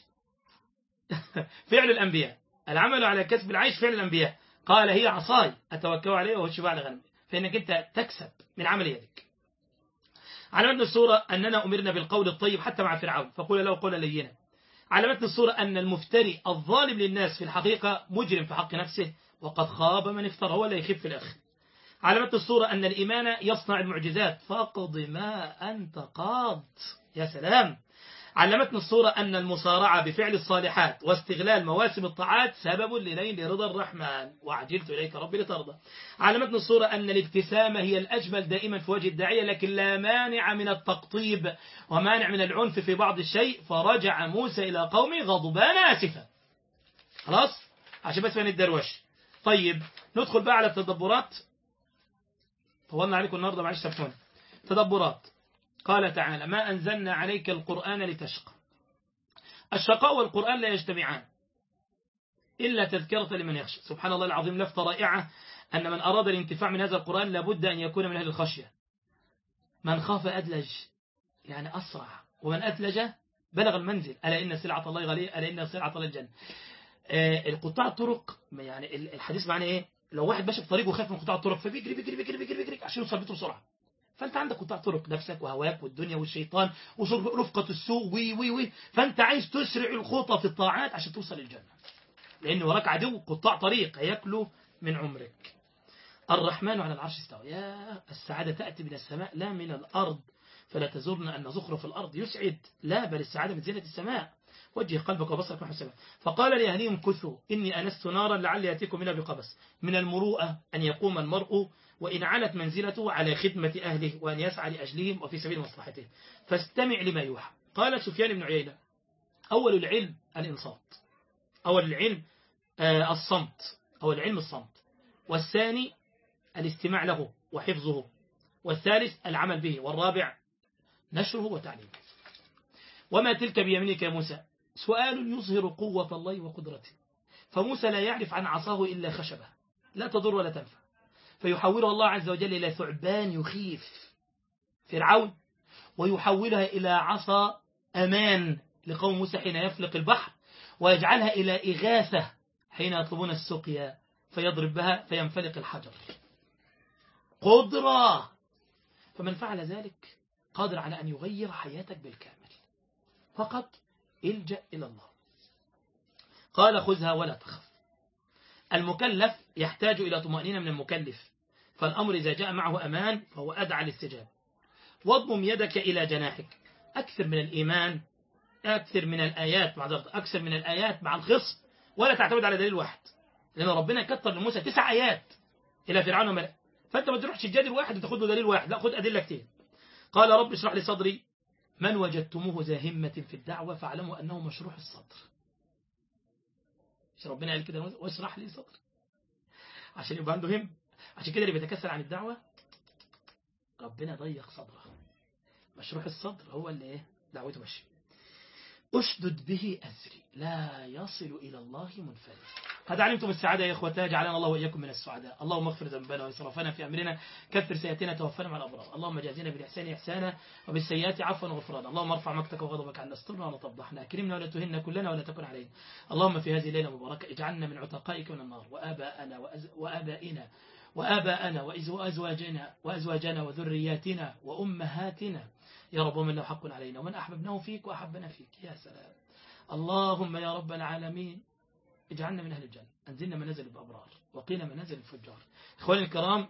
S1: فعل الأنبياء العمل على كسب العيش فعل الأنبياء قال هي عصاي أتوكل عليها وأشبع على غنمي فإنك أنت تكسب من عمل يدك علمتنا الصورة أننا أمرنا بالقول الطيب حتى مع فرعون فقول له قولا لينا علمتنا الصورة أن المفتري الظالم للناس في الحقيقة مجرم في حق نفسه وقد خاب من افترى هو اللي يخف في الآخر علمت الصورة أن الإيمان يصنع المعجزات فاقض ما أنت قاض يا سلام علمتنا الصورة أن المصارعة بفعل الصالحات واستغلال مواسم الطاعات سبب لنيل رضا الرحمن وعجلت إليك ربي لترضى علمتنا الصورة أن الابتسامة هي الأجمل دائما في وجه الداعية لكن لا مانع من التقطيب ومانع من العنف في بعض الشيء فرجع موسى إلى قومه غضبان آسفا خلاص عشان بس ما نتدروش طيب ندخل بقى على التدبرات طولنا عليكم النهارده معلش سامحوني تدبرات قال تعالى ما أنزلنا عليك القرآن لتشقى الشقاء والقرآن لا يجتمعان إلا تذكرة لمن يخشى سبحان الله العظيم لفتة رائعة أن من أراد الانتفاع من هذا القرآن لابد أن يكون من أهل الخشية من خاف أدلج يعني أسرع ومن أدلج بلغ المنزل ألا إن سلعة الله غالية ألا إن سلعة الله الجنة آه القطاع الطرق يعني الحديث معناه إيه لو واحد ماشي في طريق وخاف من قطاع الطرق فبيجري بيجري بيجري بيجري بيجري عشان يوصل بيته بسرعه فانت عندك قطاع طرق نفسك وهواك والدنيا والشيطان ورفقه السوء وي وي وي فانت عايز تسرع الخطى في الطاعات عشان توصل الجنه لان وراك عدو قطاع طريق هياكله من عمرك الرحمن على العرش استوى يا السعاده تاتي من السماء لا من الارض فلا تزرن ان زخرف الارض يسعد لا بل السعاده من زينه السماء وجه قلبك وبصرك نحو السماء فقال لأهليهم كثوا إني أنست نارا لعلي يأتيكم منها بقبس من المروءة أن يقوم المرء وإن علت منزلته على خدمة أهله وأن يسعى لأجلهم وفي سبيل مصلحته فاستمع لما يوحى قال سفيان بن عيينة أول العلم الإنصات أول العلم آه الصمت أول العلم الصمت والثاني الاستماع له وحفظه والثالث العمل به والرابع نشره وتعليمه وما تلك بيمينك يا موسى سؤال يظهر قوة الله وقدرته فموسى لا يعرف عن عصاه إلا خشبة لا تضر ولا تنفع فيحولها الله عز وجل إلى ثعبان يخيف فرعون ويحولها إلى عصا أمان لقوم موسى حين يفلق البحر ويجعلها إلى إغاثة حين يطلبون السقيا فيضرب بها فينفلق الحجر قدرة فمن فعل ذلك قادر على أن يغير حياتك بالكامل فقط الجأ إلى الله قال خذها ولا تخف المكلف يحتاج إلى طمأنينة من المكلف فالأمر إذا جاء معه أمان فهو أدعى الاستجابة واضمم يدك إلى جناحك أكثر من الإيمان أكثر من الآيات مع أكثر من الآيات مع الخصم ولا تعتمد على دليل واحد لأن ربنا كتر لموسى تسع آيات إلى فرعون وملأ فأنت ما تروحش تجادل واحد وتاخد له دليل واحد لا خد أدلة كتير قال رب اشرح لي صدري من وجدتموه ذا همة في الدعوة فاعلموا أنه مشروح الصدر مش ربنا قال كده واشرح لي صدري عشان يبقى عنده هم عشان كده اللي بيتكسل عن الدعوة ربنا ضيق صدره مشروح الصدر هو اللي ايه دعوته ماشي أشدد به أزري لا يصل إلى الله منفرد هذا علمتم السعادة يا إخوتي جعلنا الله وإياكم من السعداء اللهم اغفر ذنبنا وإسرافنا في أمرنا كفر سيئاتنا توفنا مع الأبرار اللهم جازنا بالإحسان إحسانا وبالسيئات عفوا وغفرانا اللهم ارفع مقتك وغضبك عنا استرنا ولا تفضحنا أكرمنا ولا تهنا كلنا ولا تكن علينا اللهم في هذه الليلة المباركة اجعلنا من عتقائك من النار وآباءنا وأز... وآبائنا وآباءنا وأزواجنا وأزواجنا وذرياتنا وأمهاتنا يا رب ومن له حق علينا ومن أحببناه فيك وأحبنا فيك يا سلام اللهم يا رب العالمين اجعلنا من أهل الجنة أنزلنا منازل الأبرار وقينا منازل الفجار إخواني الكرام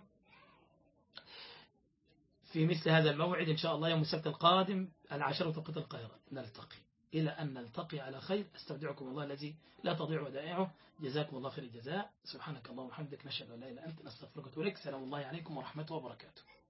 S1: في مثل هذا الموعد إن شاء الله يوم السبت القادم العشرة توقيت القاهرة نلتقي إلى أن نلتقي على خير استودعكم الله الذي لا تضيع ودائعه جزاكم الله خير الجزاء سبحانك اللهم وبحمدك نشهد أن لا إله إلا أنت نستغفرك ونتوب إليك سلام الله عليكم ورحمته وبركاته